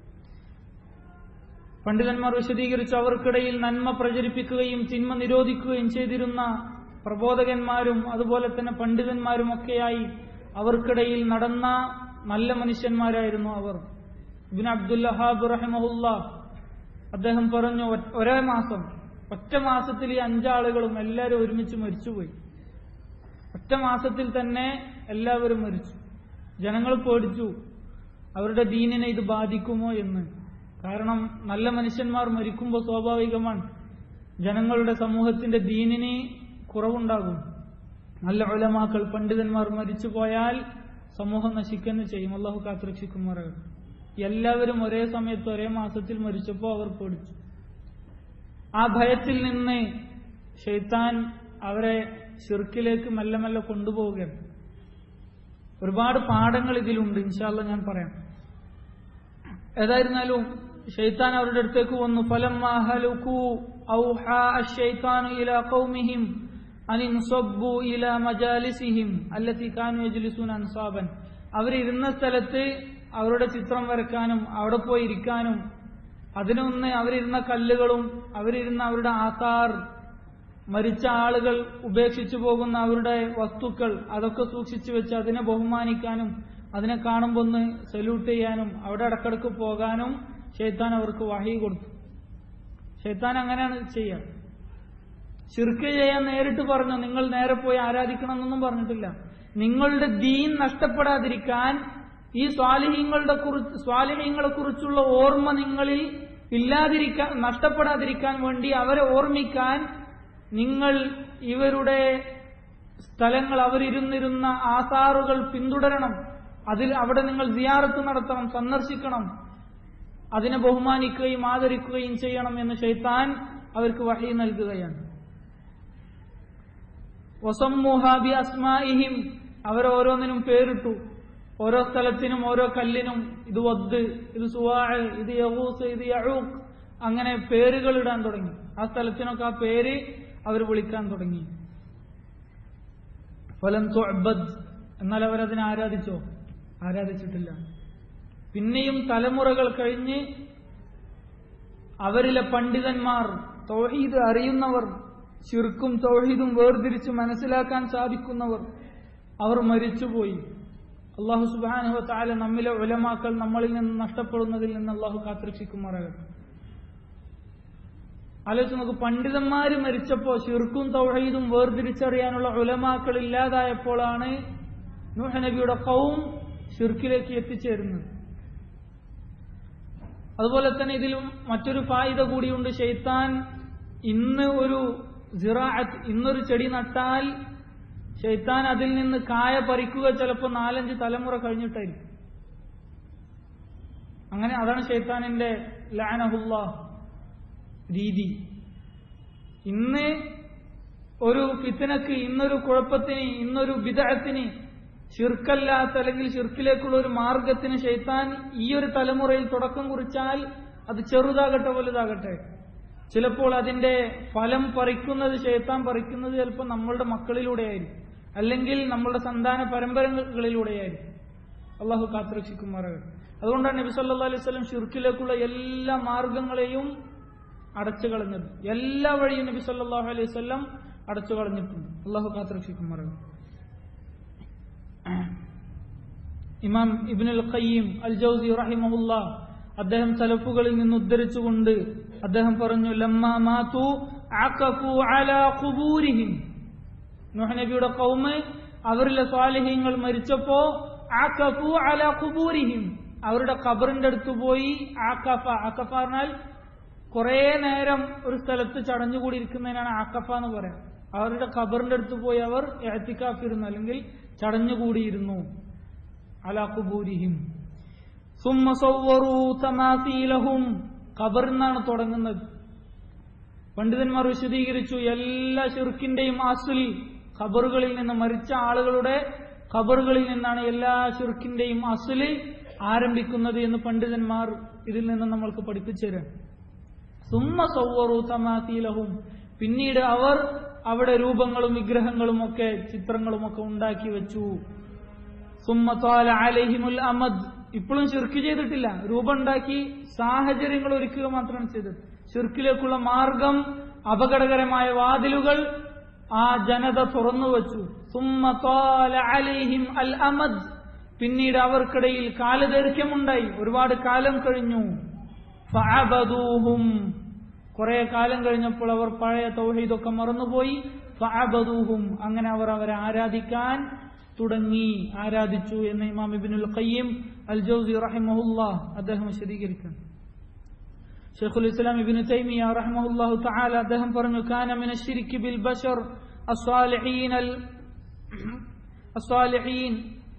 A: പണ്ഡിതന്മാർ വിശദീകരിച്ചു അവർക്കിടയിൽ നന്മ പ്രചരിപ്പിക്കുകയും തിന്മ നിരോധിക്കുകയും ചെയ്തിരുന്ന പ്രബോധകന്മാരും അതുപോലെ തന്നെ പണ്ഡിതന്മാരും ഒക്കെയായി അവർക്കിടയിൽ നടന്ന നല്ല മനുഷ്യന്മാരായിരുന്നു അവർ ഇബിൻ അബ്ദുല്ലഹാബ് റഹിമഹുല്ല അദ്ദേഹം പറഞ്ഞു ഒരേ മാസം ഒറ്റ മാസത്തിൽ ഈ അഞ്ചാളുകളും എല്ലാവരും ഒരുമിച്ച് മരിച്ചുപോയി ഒറ്റ മാസത്തിൽ തന്നെ എല്ലാവരും മരിച്ചു ജനങ്ങൾ പേടിച്ചു അവരുടെ ദീനിനെ ഇത് ബാധിക്കുമോ എന്ന് കാരണം നല്ല മനുഷ്യന്മാർ മരിക്കുമ്പോൾ സ്വാഭാവികമാണ് ജനങ്ങളുടെ സമൂഹത്തിന്റെ ദീനിന് കുറവുണ്ടാകും നല്ല ഉലമാക്കൾ പണ്ഡിതന്മാർ മരിച്ചു പോയാൽ സമൂഹം നശിക്കുന്നു ചെയ്യും അള്ളാഹു കാത്തുരക്ഷിക്കുമാറാകും എല്ലാവരും ഒരേ സമയത്ത് ഒരേ മാസത്തിൽ മരിച്ചപ്പോൾ അവർ പേടിച്ചു ആ ഭയത്തിൽ നിന്ന് ഷെയ്ത്താൻ അവരെ ഷിർക്കിലേക്ക് മെല്ലെ മെല്ലെ കൊണ്ടുപോവുകയാണ് ഒരുപാട് പാഠങ്ങൾ ഇതിലുണ്ട് ഇൻഷാല്ല ഞാൻ പറയാം ഏതായിരുന്നാലും ഷെയ്ത്താൻ അവരുടെ അടുത്തേക്ക് വന്നു ഫലം അൻസാബൻ അവരിരുന്ന സ്ഥലത്ത് അവരുടെ ചിത്രം വരക്കാനും അവിടെ പോയി ഇരിക്കാനും അതിനൊന്ന് അവരിരുന്ന കല്ലുകളും അവരിരുന്ന അവരുടെ ആസാർ മരിച്ച ആളുകൾ ഉപേക്ഷിച്ചു പോകുന്ന അവരുടെ വസ്തുക്കൾ അതൊക്കെ സൂക്ഷിച്ചു വെച്ച് അതിനെ ബഹുമാനിക്കാനും അതിനെ കാണുമ്പോൾ ഒന്ന് സല്യൂട്ട് ചെയ്യാനും അവിടെ ഇടക്കിടക്ക് പോകാനും ഷെയ്ത്താൻ അവർക്ക് വഹി കൊടുത്തു ഷെയ്ത്താൻ അങ്ങനെയാണ് ചെയ്യുക ശിർക്ക് ചെയ്യാൻ നേരിട്ട് പറഞ്ഞു നിങ്ങൾ നേരെ പോയി ആരാധിക്കണം എന്നൊന്നും പറഞ്ഞിട്ടില്ല നിങ്ങളുടെ ദീൻ നഷ്ടപ്പെടാതിരിക്കാൻ ഈ സ്വാലിഹ്യങ്ങളുടെ കുറിച്ച് സ്വാലിഹ്യങ്ങളെ കുറിച്ചുള്ള ഓർമ്മ നിങ്ങളിൽ ഇല്ലാതിരിക്കാൻ നഷ്ടപ്പെടാതിരിക്കാൻ വേണ്ടി അവരെ ഓർമ്മിക്കാൻ നിങ്ങൾ ഇവരുടെ സ്ഥലങ്ങൾ അവരിരുന്നിരുന്ന ആസാറുകൾ പിന്തുടരണം അതിൽ അവിടെ നിങ്ങൾ സിയാറത്ത് നടത്തണം സന്ദർശിക്കണം അതിനെ ബഹുമാനിക്കുകയും ആദരിക്കുകയും ചെയ്യണം എന്ന് ഷെയ്ത്താൻ അവർക്ക് വഹി നൽകുകയാണ് വസമ്മുഹാബി അസ്മാഇഹിം അവരോരോന്നിനും പേരിട്ടു ഓരോ സ്ഥലത്തിനും ഓരോ കല്ലിനും ഇത് വദ് ഇത് സുവാഴ് ഇത് യഹൂസ് ഇത് യഴൂഖ് അങ്ങനെ പേരുകൾ ഇടാൻ തുടങ്ങി ആ സ്ഥലത്തിനൊക്കെ ആ പേര് അവർ വിളിക്കാൻ തുടങ്ങി ഫലം തുഅബദ് എന്നാൽ അവരതിനെ ആരാധിച്ചോ ആരാധിച്ചിട്ടില്ല പിന്നെയും തലമുറകൾ കഴിഞ്ഞ് അവരിലെ പണ്ഡിതന്മാർ തൗഹീദ് അറിയുന്നവർ ശിർക്കും തൗഹീദും വേർതിരിച്ച് മനസ്സിലാക്കാൻ സാധിക്കുന്നവർ അവർ മരിച്ചുപോയി അള്ളാഹു സുബാനുഹ താല നമ്മിലെ ഉലമാക്കൾ നമ്മളിൽ നിന്ന് നഷ്ടപ്പെടുന്നതിൽ നിന്ന് അള്ളാഹു കാത്തിരക്ഷിക്കുമാറാകട്ടെ ആലോചിച്ച് നോക്ക് പണ്ഡിതന്മാര് മരിച്ചപ്പോ ഷിർക്കും തൗഹീദും വേർതിരിച്ചറിയാനുള്ള ഉലമാക്കൾ ഇല്ലാതായപ്പോഴാണ് നൂഹ നബിയുടെ കൗം ഷിർക്കിലേക്ക് എത്തിച്ചേരുന്നത് അതുപോലെ തന്നെ ഇതിലും മറ്റൊരു ഫായിദ കൂടിയുണ്ട് ഷെയ്ത്താൻ ഇന്ന് ഒരു സിറാഅത്ത് ഇന്നൊരു ചെടി നട്ടാൽ ഷെയ്ത്താൻ അതിൽ നിന്ന് കായ പറിക്കുക ചിലപ്പോൾ നാലഞ്ച് തലമുറ കഴിഞ്ഞിട്ടായിരിക്കും അങ്ങനെ അതാണ് ഷെയ്ത്താനിന്റെ ലാനഹുല്ല രീതി ഇന്ന് ഒരു ഫിത്തനക്ക് ഇന്നൊരു കുഴപ്പത്തിന് ഇന്നൊരു വിദഗ്ധത്തിന് ഷിർക്കല്ലാത്ത അല്ലെങ്കിൽ ഷിർക്കിലേക്കുള്ള ഒരു മാർഗത്തിന് ഷെയ്ത്താൻ ഈ ഒരു തലമുറയിൽ തുടക്കം കുറിച്ചാൽ അത് ചെറുതാകട്ടെ വലുതാകട്ടെ ചിലപ്പോൾ അതിന്റെ ഫലം പറിക്കുന്നത് ഷെയ്ത്താൻ പറിക്കുന്നത് ചിലപ്പോൾ നമ്മളുടെ മക്കളിലൂടെയായിരിക്കും അല്ലെങ്കിൽ നമ്മളുടെ സന്താന പരമ്പരകളിലൂടെയായിരിക്കും അള്ളാഹു കാത്തുരക്ഷിക്കുമാറാകട്ടെ അതുകൊണ്ടാണ് നബി സല്ലാ അലൈഹി സ്വലം ഷിർക്കിലേക്കുള്ള എല്ലാ മാർഗങ്ങളെയും അടച്ചു കളഞ്ഞത് എല്ലാ വഴിയും നബി സല്ലാഹു അലൈഹി സ്വല്ലം അടച്ചു കളഞ്ഞിട്ടുണ്ട് അള്ളാഹു കാത്തുരക്ഷിക്കുമാറാകട്ടെ ഇമാം ഇബ്നുൽ ഖയ്യിം അൽ ജൗസി റഹിമഹുല്ല അദ്ദേഹം സലഫുകളിൽ നിന്ന് ഉദ്ധരിച്ചുകൊണ്ട് അദ്ദേഹം പറഞ്ഞു ലമ്മ മാതു അഖഫു അലാ ഖുബൂരിഹിം നൂഹ് നബിയുടെ കൗമ് അവരിലെ സ്വാലിഹ്യങ്ങൾ മരിച്ചപ്പോ അഖഫു അലാ ഖുബൂരിഹിം അവരുടെ ഖബറിന്റെ അടുത്ത് പോയി ആക്കഫ ആക്കഫ പറഞ്ഞാൽ കുറെ നേരം ഒരു സ്ഥലത്ത് ചടഞ്ഞുകൂടി ഇരിക്കുന്നതിനാണ് ആക്കഫ എന്ന് പറയാം അവരുടെ ഖബറിന്റെ അടുത്ത് പോയി അവർ എത്തിക്കാഫിരുന്നു അല്ലെങ്കിൽ ചടഞ്ഞുകൂടിയിരുന്നു അലാ ഖുബൂരിഹിം സുമ്മ സവ്വറൂ തമാസീലഹും ഖബറിൽ നിന്നാണ് തുടങ്ങുന്നത് പണ്ഡിതന്മാർ വിശദീകരിച്ചു എല്ലാ ഷിർക്കിന്റെയും അസുൽ ഖബറുകളിൽ നിന്ന് മരിച്ച ആളുകളുടെ ഖബറുകളിൽ നിന്നാണ് എല്ലാ ഷിർക്കിന്റെയും അസുല് ആരംഭിക്കുന്നത് എന്ന് പണ്ഡിതന്മാർ ഇതിൽ നിന്ന് നമ്മൾക്ക് പഠിപ്പിച്ചു തരാം സുമ്മ സൗവറു തമാസീലഹും പിന്നീട് അവർ അവിടെ രൂപങ്ങളും വിഗ്രഹങ്ങളും ഒക്കെ ചിത്രങ്ങളും ഒക്കെ ഉണ്ടാക്കി വെച്ചു സുമ്മ ത്വാല അലഹിമുൽ അമദ് ഇപ്പോഴും ഷിർക്ക് ചെയ്തിട്ടില്ല രൂപം ഉണ്ടാക്കി സാഹചര്യങ്ങൾ ഒരുക്കുക മാത്രമാണ് ചെയ്തത് ഷിർക്കിലേക്കുള്ള മാർഗം അപകടകരമായ വാതിലുകൾ ആ ജനത തുറന്നു വച്ചു സുമ്മ ത്വാല അലൈഹിം അൽ അമദ് പിന്നീട് അവർക്കിടയിൽ കാലദൈർഘ്യമുണ്ടായി ഒരുപാട് കാലം കഴിഞ്ഞു ഫഅബദൂഹും കുറെ കാലം കഴിഞ്ഞപ്പോൾ അവർ പഴയ തൗഹീദൊക്കെ മറന്നുപോയി ഫഅബദൂഹും അങ്ങനെ അവർ അവരെ ആരാധിക്കാൻ തുടങ്ങി ആരാധിച്ചു എന്ന് ഇമാം ഇബിനുൽ ഖയ്യിം അൽ ജൗസി റഹിമഹുല്ല അദ്ദേഹം വിശദീകരിക്കുന്നു ഷെയ്ഖുൽ ഇസ്ലാം ഇബിനു തൈമിയ റഹിമഹുല്ലാഹു തആല അദ്ദേഹം പറഞ്ഞു കാന മിന ശിരിക്ക് ബിൽ ബശർ അസ്വാലിഹീൻ അൽ അസ്വാലിഹീൻ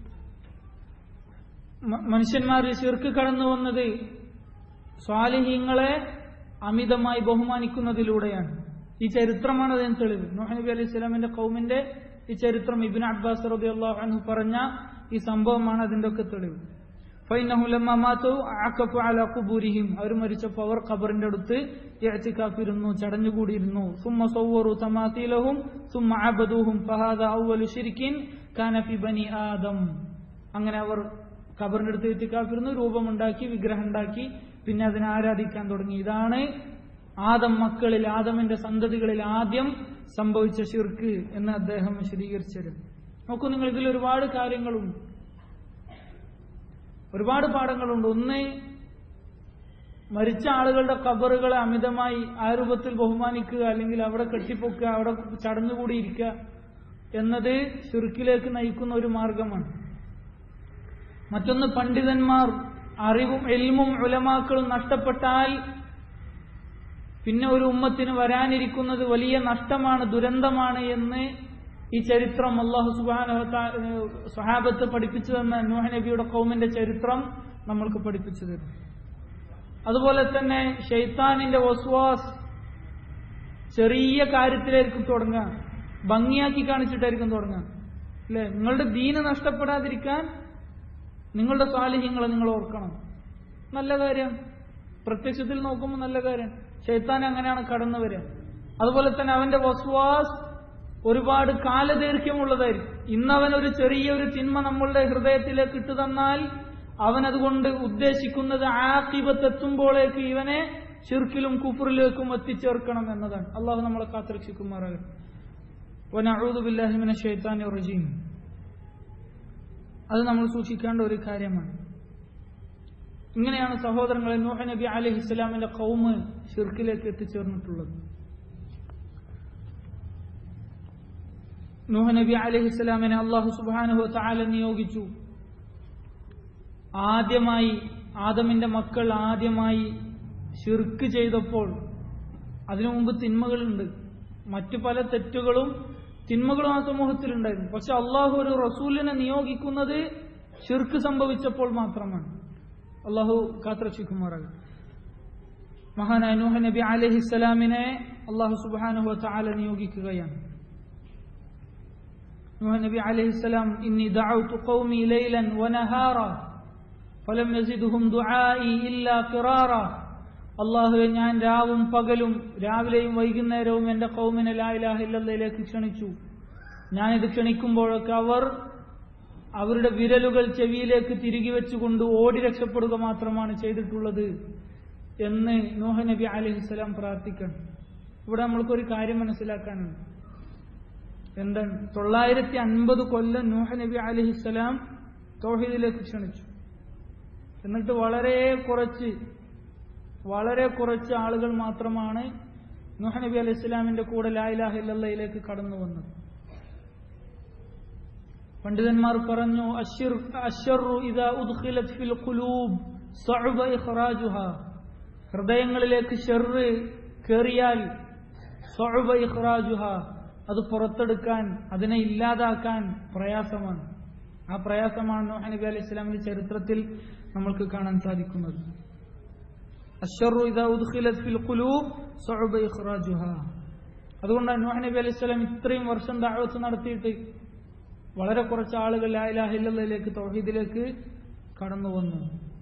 A: മനുഷ്യന്മാരിൽ ശിർക്ക് കടന്നു വന്നത് സ്വാലിഹീങ്ങളെ അമിതമായി ബഹുമാനിക്കുന്നതിലൂടെയാണ് ഈ ചരിത്രമാണ് അതിന് തെളിവ് നൂഹനബി അലൈഹി സ്വലാമിന്റെ കൗമിന്റെ ഈ ചരിത്രം ഇബിൻ അബ്ബാസ് റബി അള്ളാഹു അൻഹു പറഞ്ഞ ഈ സംഭവമാണ് അതിന്റെ ഒക്കെ തെളിവ് ഫൈനഹുലൂരിഹിം അവർ മരിച്ചപ്പോൾ അവർ ഖബറിന്റെ അടുത്ത് എഴുത്തിക്കാഫിരുന്നു ചടഞ്ഞുകൂടിയിരുന്നു സുമ്മ സൗവറു തമാസീലഹും സുമ്മ അബദൂഹും ഫഹാദ ഔവലു ഷിരിക്കിൻ കാനഫി ബനി ആദം അങ്ങനെ അവർ ഖബറിന്റെ അടുത്ത് എത്തിക്കാഫിരുന്നു രൂപമുണ്ടാക്കി വിഗ്രഹം ഉണ്ടാക്കി പിന്നെ അതിനെ ആരാധിക്കാൻ തുടങ്ങി ഇതാണ് ആദം മക്കളിൽ ആദമിന്റെ സന്തതികളിൽ ആദ്യം സംഭവിച്ച ഷിർക്ക് എന്ന് അദ്ദേഹം വിശദീകരിച്ചത് നോക്കൂ നിങ്ങൾ ഇതിൽ ഒരുപാട് കാര്യങ്ങളുണ്ട് ഒരുപാട് പാഠങ്ങളുണ്ട് ഒന്ന് മരിച്ച ആളുകളുടെ കബറുകളെ അമിതമായി ആ രൂപത്തിൽ ബഹുമാനിക്കുക അല്ലെങ്കിൽ അവിടെ കെട്ടിപ്പൊക്കുക അവിടെ ചടഞ്ഞുകൂടിയിരിക്കുക എന്നത് ഷിർക്കിലേക്ക് നയിക്കുന്ന ഒരു മാർഗമാണ് മറ്റൊന്ന് പണ്ഡിതന്മാർ അറിവും എൽമും ഉലമാക്കളും നഷ്ടപ്പെട്ടാൽ പിന്നെ ഒരു ഉമ്മത്തിന് വരാനിരിക്കുന്നത് വലിയ നഷ്ടമാണ് ദുരന്തമാണ് എന്ന് ഈ ചരിത്രം അള്ളാഹു സുബാന സ്വഹാബത്ത് പഠിപ്പിച്ചു തന്ന നൂഹ നബിയുടെ കൗമിന്റെ ചരിത്രം നമ്മൾക്ക് പഠിപ്പിച്ചു തരും അതുപോലെ തന്നെ ഷെയ്ത്താനിന്റെ വസ്വാസ് ചെറിയ കാര്യത്തിലായിരിക്കും തുടങ്ങുക ഭംഗിയാക്കി കാണിച്ചിട്ടായിരിക്കും തുടങ്ങുക അല്ലെ നിങ്ങളുടെ ദീന് നഷ്ടപ്പെടാതിരിക്കാൻ നിങ്ങളുടെ സ്വാലിഹ്യങ്ങളെ നിങ്ങൾ ഓർക്കണം നല്ല കാര്യം പ്രത്യക്ഷത്തിൽ നോക്കുമ്പോൾ നല്ല കാര്യം ഷെയ്ത്താൻ അങ്ങനെയാണ് കടന്നു വരിക അതുപോലെ തന്നെ അവന്റെ വസ്വാസ് ഒരുപാട് കാലദൈർഘ്യമുള്ളതായിരിക്കും ഇന്നവൻ ഒരു ചെറിയൊരു തിന്മ നമ്മളുടെ ഹൃദയത്തിലേക്ക് ഇട്ടു തന്നാൽ അവൻ അതുകൊണ്ട് ഉദ്ദേശിക്കുന്നത് ആക്കിബത്തെത്തുമ്പോഴേക്ക് ഇവനെ ഷിർക്കിലും കുഫറിലേക്കും എത്തിച്ചേർക്കണം എന്നതാണ് അള്ളാഹു നമ്മളെ കാത്തിരക്ഷിക്കുമാറാകട്ടെ ونعوذ بالله من الشيطان الرجيم അത് നമ്മൾ സൂക്ഷിക്കേണ്ട ഒരു കാര്യമാണ് ഇങ്ങനെയാണ് സഹോദരങ്ങളെ നൂഹ നബി അലഹി ഇസ്ലാമിന്റെ കൗമ് ഷിർക്കിലേക്ക് എത്തിച്ചേർന്നിട്ടുള്ളത് നൂഹ നബി അലഹി ഇസ്ലാമിനെ അള്ളാഹു സുബാനുഹു താല നിയോഗിച്ചു ആദ്യമായി ആദമിന്റെ മക്കൾ ആദ്യമായി ഷിർക്ക് ചെയ്തപ്പോൾ അതിനു മുമ്പ് തിന്മകളുണ്ട് മറ്റു പല തെറ്റുകളും തിന്മകളും ആ സമൂഹത്തിലുണ്ടായിരുന്നു പക്ഷെ അള്ളാഹു ഒരു റസൂലിനെ നിയോഗിക്കുന്നത് ഷിർക്ക് സംഭവിച്ചപ്പോൾ മാത്രമാണ് അള്ളാഹു കാത്രക്ഷിക്കുമാറാകും മഹാനായ നൂഹ നബി അലഹിസ്സലാമിനെ അള്ളാഹു സുബാനുഹു താല നിയോഗിക്കുകയാണ് നൂഹ നബി അലഹിസ്സലാം ഇന്നി ദഅവ്തു ഖൗമി ലൈലൻ വനഹാറ ഫലം യസിദുഹും ദുആഇ ഇല്ലാ ഫിറാറ അള്ളാഹുവെ ഞാൻ രാവും പകലും രാവിലെയും വൈകുന്നേരവും എന്റെ കൗമിനെ ലായിലാഹ ഇല്ലയിലേക്ക് ക്ഷണിച്ചു ഞാനിത് ക്ഷണിക്കുമ്പോഴൊക്കെ അവർ അവരുടെ വിരലുകൾ ചെവിയിലേക്ക് തിരികെ വെച്ചുകൊണ്ട് ഓടി രക്ഷപ്പെടുക മാത്രമാണ് ചെയ്തിട്ടുള്ളത് എന്ന് നോഹ നബി അലഹിസ്സലാം പ്രാർത്ഥിക്കണം ഇവിടെ നമ്മൾക്കൊരു കാര്യം മനസ്സിലാക്കാനുണ്ട് എന്താണ് തൊള്ളായിരത്തി അൻപത് കൊല്ലം നൂഹ നബി അലഹിസ്സലാം തൗഹീദിലേക്ക് ക്ഷണിച്ചു എന്നിട്ട് വളരെ കുറച്ച് വളരെ കുറച്ച് ആളുകൾ മാത്രമാണ് നൂഹ നബി അലൈഹി ഇസ്ലാമിന്റെ കൂടെ ലായിലാഹ ഇല്ലയിലേക്ക് കടന്നു വന്നത് പണ്ഡിതന്മാർ പറഞ്ഞു അശ്ശറു ഇദാ ഉദ്ഖിലത് ഫിൽ ഖുലൂബ് സഅബ ഇഖ്റാജുഹ ഹൃദയങ്ങളിലേക്ക് ഷെറ് കേറിയാൽ സഅബ ഇഖ്റാജുഹ അത് പുറത്തെടുക്കാൻ അതിനെ ഇല്ലാതാക്കാൻ പ്രയാസമാണ് ആ പ്രയാസമാണ് നൂഹ നബി അലൈഹി ഇസ്ലാമിന്റെ ചരിത്രത്തിൽ നമ്മൾക്ക് കാണാൻ സാധിക്കുന്നത് അശ്ശറു ഇദാ ഉദ്ഖിലത് ഫിൽ ഖുലൂബ് സഅബ ഇഖ്റാജുഹ അതുകൊണ്ടാണ് നൂഹ നബി അലൈഹി സ്വലാം ഇത്രയും വർഷം ദഅവത്ത് നടത്തിയിട്ട് വളരെ കുറച്ച് ആളുകൾ ലായിലാഹില്ലയിലേക്ക് തൗഹീദിലേക്ക് കടന്നു വന്നു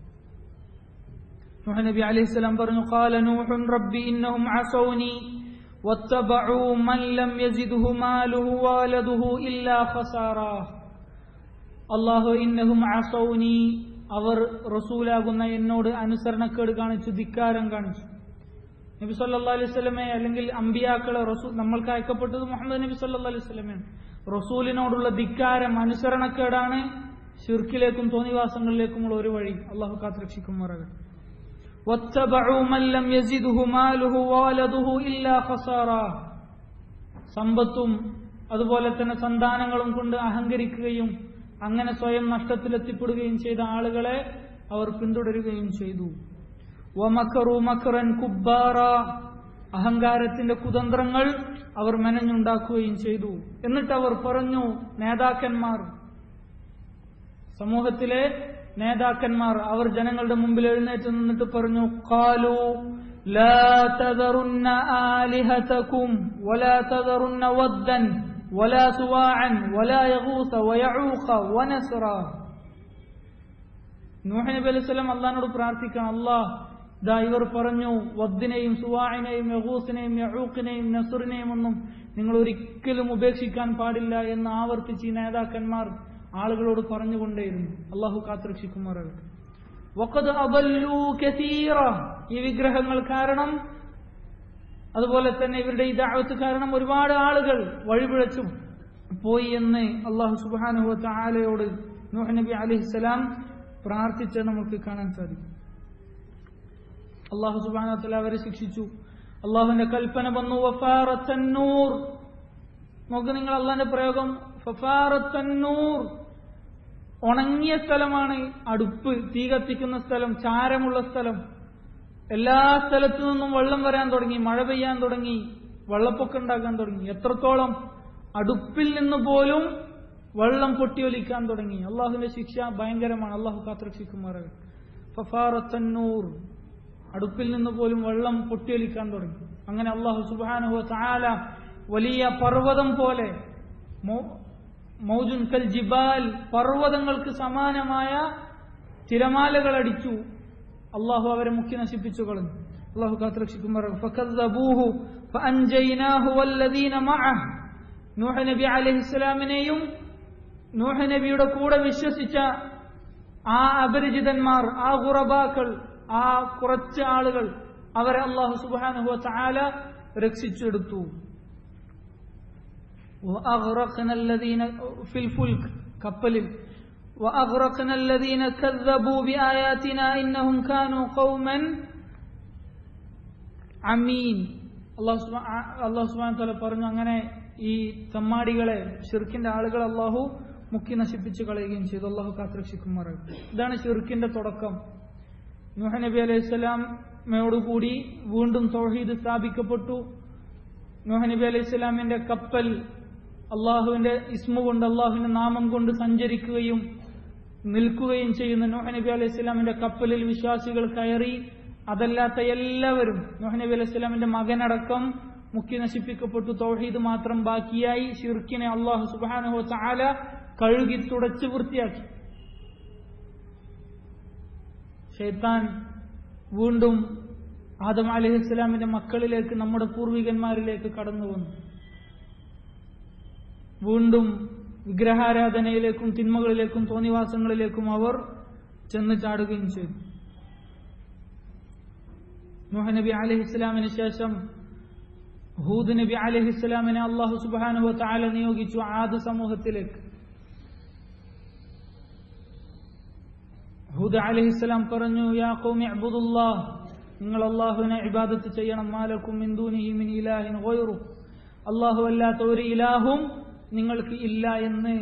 A: നൂഹ നബി അലൈഹി സ്വലാം പറഞ്ഞു ഖാല നൂഹുൻ റബ്ബി ഇന്നഹും അസൗനി واتبعوا من لم يزده ماله والده إلا خسارا അള്ളാഹു ഇന്നഹും അസൗനി അവർ റസൂലാകുന്ന എന്നോട് അനുസരണക്കേട് കാണിച്ചു ധിക്കാരം കാണിച്ചു നബി സല്ലാ അലൈഹി സ്വലമെ അല്ലെങ്കിൽ അമ്പിയാക്കളെ റസൂൽ നമ്മൾക്ക് അയക്കപ്പെട്ടത് മുഹമ്മദ് നബി സല്ലാ അലൈഹി സ്വലമയാണ് റസൂലിനോടുള്ള ധിക്കാരം അനുസരണക്കേടാണ് ഷിർക്കിലേക്കും തോന്നിവാസങ്ങളിലേക്കുമുള്ള ഒരു വഴി അള്ളാഹു കാത്തുരക്ഷിക്കുമാറാകട്ടെ സമ്പത്തും അതുപോലെ തന്നെ സന്താനങ്ങളും കൊണ്ട് അഹങ്കരിക്കുകയും അങ്ങനെ സ്വയം നഷ്ടത്തിലെത്തിപ്പെടുകയും ചെയ്ത ആളുകളെ അവർ പിന്തുടരുകയും ചെയ്തു കുബ്ബാറ അഹങ്കാരത്തിന്റെ കുതന്ത്രങ്ങൾ അവർ മെനഞ്ഞുണ്ടാക്കുകയും ചെയ്തു എന്നിട്ട് അവർ പറഞ്ഞു നേതാക്കന്മാർ സമൂഹത്തിലെ നേതാക്കന്മാർ അവർ ജനങ്ങളുടെ മുമ്പിൽ എഴുന്നേറ്റ് നിന്നിട്ട് പറഞ്ഞു കാലു لا تذرن آلهتكم ولا تذرن ودا ولا سواعا ولا يغوث ويعوق ونسرا നൂഹ നബി അലൈഹി സ്വലം അള്ളഹാനോട് പ്രാർത്ഥിക്കണം അള്ളാഹ് ദാ ഇവർ പറഞ്ഞു വദ്ദിനെയും സുവാഹിനെയും യഹൂസിനെയും യഹൂക്കിനെയും നസുറിനെയും ഒന്നും നിങ്ങൾ ഒരിക്കലും ഉപേക്ഷിക്കാൻ പാടില്ല എന്ന് ആവർത്തിച്ച് ഈ നേതാക്കന്മാർ ആളുകളോട് പറഞ്ഞുകൊണ്ടേയിരുന്നു അള്ളാഹു കാത്തുരക്ഷിക്കുമാറാകട്ടെ വഖദ് അദല്ലൂ കസീറ ഈ വിഗ്രഹങ്ങൾ കാരണം അതുപോലെ തന്നെ ഇവരുടെ ഈ ദാവത്ത് കാരണം ഒരുപാട് ആളുകൾ വഴിപിഴച്ചു പോയി എന്ന് അള്ളാഹു സുബാനുഹ ആലയോട് നൂഹ് നബി അലിഹിസ്സലാം പ്രാർത്ഥിച്ച് നമുക്ക് കാണാൻ സാധിക്കും അള്ളാഹു സുബാന അവരെ ശിക്ഷിച്ചു അള്ളാഹുവിന്റെ കൽപ്പന വന്നു വഫാറത്തന്നൂർ നോക്ക് നിങ്ങൾ അള്ളാന്റെ പ്രയോഗം ഫഫാറത്തന്നൂർ ഉണങ്ങിയ സ്ഥലമാണ് അടുപ്പ് തീ കത്തിക്കുന്ന സ്ഥലം ചാരമുള്ള സ്ഥലം എല്ലാ സ്ഥലത്തു നിന്നും വെള്ളം വരാൻ തുടങ്ങി മഴ പെയ്യാൻ തുടങ്ങി വെള്ളപ്പൊക്കം ഉണ്ടാക്കാൻ തുടങ്ങി എത്രത്തോളം അടുപ്പിൽ നിന്ന് പോലും വെള്ളം പൊട്ടിയൊലിക്കാൻ തുടങ്ങി അള്ളാഹുവിന്റെ ശിക്ഷ ഭയങ്കരമാണ് അള്ളാഹു കാത്രക്ഷിക്കുമാറാകട്ടെ ഫഫാറത്തന്നൂർ അടുപ്പിൽ നിന്ന് പോലും വെള്ളം പൊട്ടിയൊലിക്കാൻ തുടങ്ങി അങ്ങനെ അള്ളാഹു സുബാനുഹു താല വലിയ പർവ്വതം പോലെ മൗജുൻ കൽ ജിബാൽ പർവ്വതങ്ങൾക്ക് സമാനമായ തിരമാലകൾ അടിച്ചു അള്ളാഹു അവരെ മുഖ്യ നശിപ്പിച്ചു കളഞ്ഞു അള്ളാഹു കാത്തുരക്ഷിക്കുമാർ നൂഹ നബി അലഹിസ്ലാമിനെയും നൂഹ നബിയുടെ കൂടെ വിശ്വസിച്ച ആ അപരിചിതന്മാർ ആ ഗുറബാക്കൾ ആ കുറച്ച് ആളുകൾ അവരെ അള്ളാഹു സുബാനുഹു ചാല രക്ഷിച്ചെടുത്തു കപ്പലിൽ وأغرقنا الذين كذبوا بآياتنا إنهم كانوا قوما അമീൻ അള്ളാഹു അള്ളാഹു സുബാൻ തല പറഞ്ഞു അങ്ങനെ ഈ തമ്മാടികളെ ഷിർക്കിന്റെ ആളുകൾ അള്ളാഹു മുക്കി നശിപ്പിച്ചു കളയുകയും ചെയ്തു അള്ളാഹു കാത്തുരക്ഷിക്കുമാർ ഇതാണ് ഷിർക്കിന്റെ തുടക്കം നൂഹ നബി അലൈഹി സ്വലാമയോടുകൂടി വീണ്ടും തൗഹീദ് സ്ഥാപിക്കപ്പെട്ടു നൂഹ നബി അലൈഹി സ്വലാമിന്റെ കപ്പൽ അള്ളാഹുവിന്റെ ഇസ്മു കൊണ്ട് അള്ളാഹുവിന്റെ നാമം കൊണ്ട് സഞ്ചരിക്കുകയും നിൽക്കുകയും ചെയ്യുന്ന നൂഹ നബി അലൈഹി സ്വലാമിന്റെ കപ്പലിൽ വിശ്വാസികൾ കയറി അതല്ലാത്ത എല്ലാവരും നൂഹ നബി അലൈഹി സ്വലാമിന്റെ മകനടക്കം മുഖ്യ നശിപ്പിക്കപ്പെട്ടു തൗഹീദ് മാത്രം ബാക്കിയായി ഷിർക്കിനെ അള്ളാഹു സുബാനുഹോ ചാല കഴുകി തുടച്ച് വൃത്തിയാക്കി ഷെയ്ത്താൻ വീണ്ടും ആദം അലഹി ഇസ്ലാമിന്റെ മക്കളിലേക്ക് നമ്മുടെ പൂർവികന്മാരിലേക്ക് കടന്നു വന്നു വീണ്ടും വിഗ്രഹാരാധനയിലേക്കും തിന്മകളിലേക്കും തോന്നിവാസങ്ങളിലേക്കും അവർ ചെന്ന് ചാടുകയും ചെയ്തു നൂഹ നബി അലഹി ഇസ്ലാമിന് ശേഷം ഹൂദ് നബി അലഹി ഇസ്ലാമിനെ അള്ളാഹു സുബാനുവ താല നിയോഗിച്ചു ആദ് സമൂഹത്തിലേക്ക് ഹൂദ് അലഹി ഇസ്ലാം പറഞ്ഞു യാ ഖൗമി അബ്ദുല്ലാഹ് നിങ്ങൾ അള്ളാഹുവിനെ ഇബാദത്ത് ചെയ്യണം മാലക്കും മിന്ദൂനിഹി മിൻ ഇലാഹിൻ ഗൈറു അള്ളാഹു അല്ലാത്ത ഒരു ഇലാഹും നിങ്ങൾക്ക് ഇല്ല എന്ന്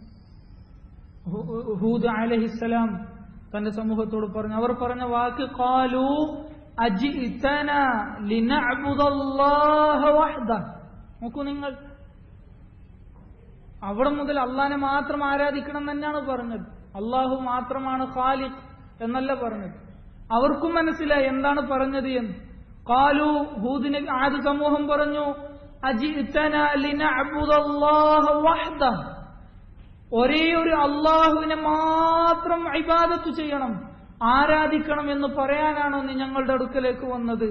A: ഹൂദ് അലഹിസ്സലാം തന്റെ സമൂഹത്തോട് പറഞ്ഞു അവർ പറഞ്ഞ വാക്ക് കാലു അജിതന ലിനഅബുദല്ലാഹ വഹ്ദ നോക്കൂ നിങ്ങൾ അവിടെ മുതൽ അള്ളാനെ മാത്രം ആരാധിക്കണം തന്നെയാണ് പറഞ്ഞത് അള്ളാഹു മാത്രമാണ് ഖാലിഖ് എന്നല്ല പറഞ്ഞത് അവർക്കും മനസ്സിലായി എന്താണ് പറഞ്ഞത് എന്ന് കാലു ഹൂദിന് ആദ്യ സമൂഹം പറഞ്ഞു അജിതന ലിനഅബുദല്ലാഹ വഹ്ദ ഒരേ ഒരു അള്ളാഹുവിനെ മാത്രം ഇബാദത്ത് ചെയ്യണം ആരാധിക്കണം എന്ന് പറയാനാണോ നീ ഞങ്ങളുടെ അടുക്കലേക്ക് വന്നത്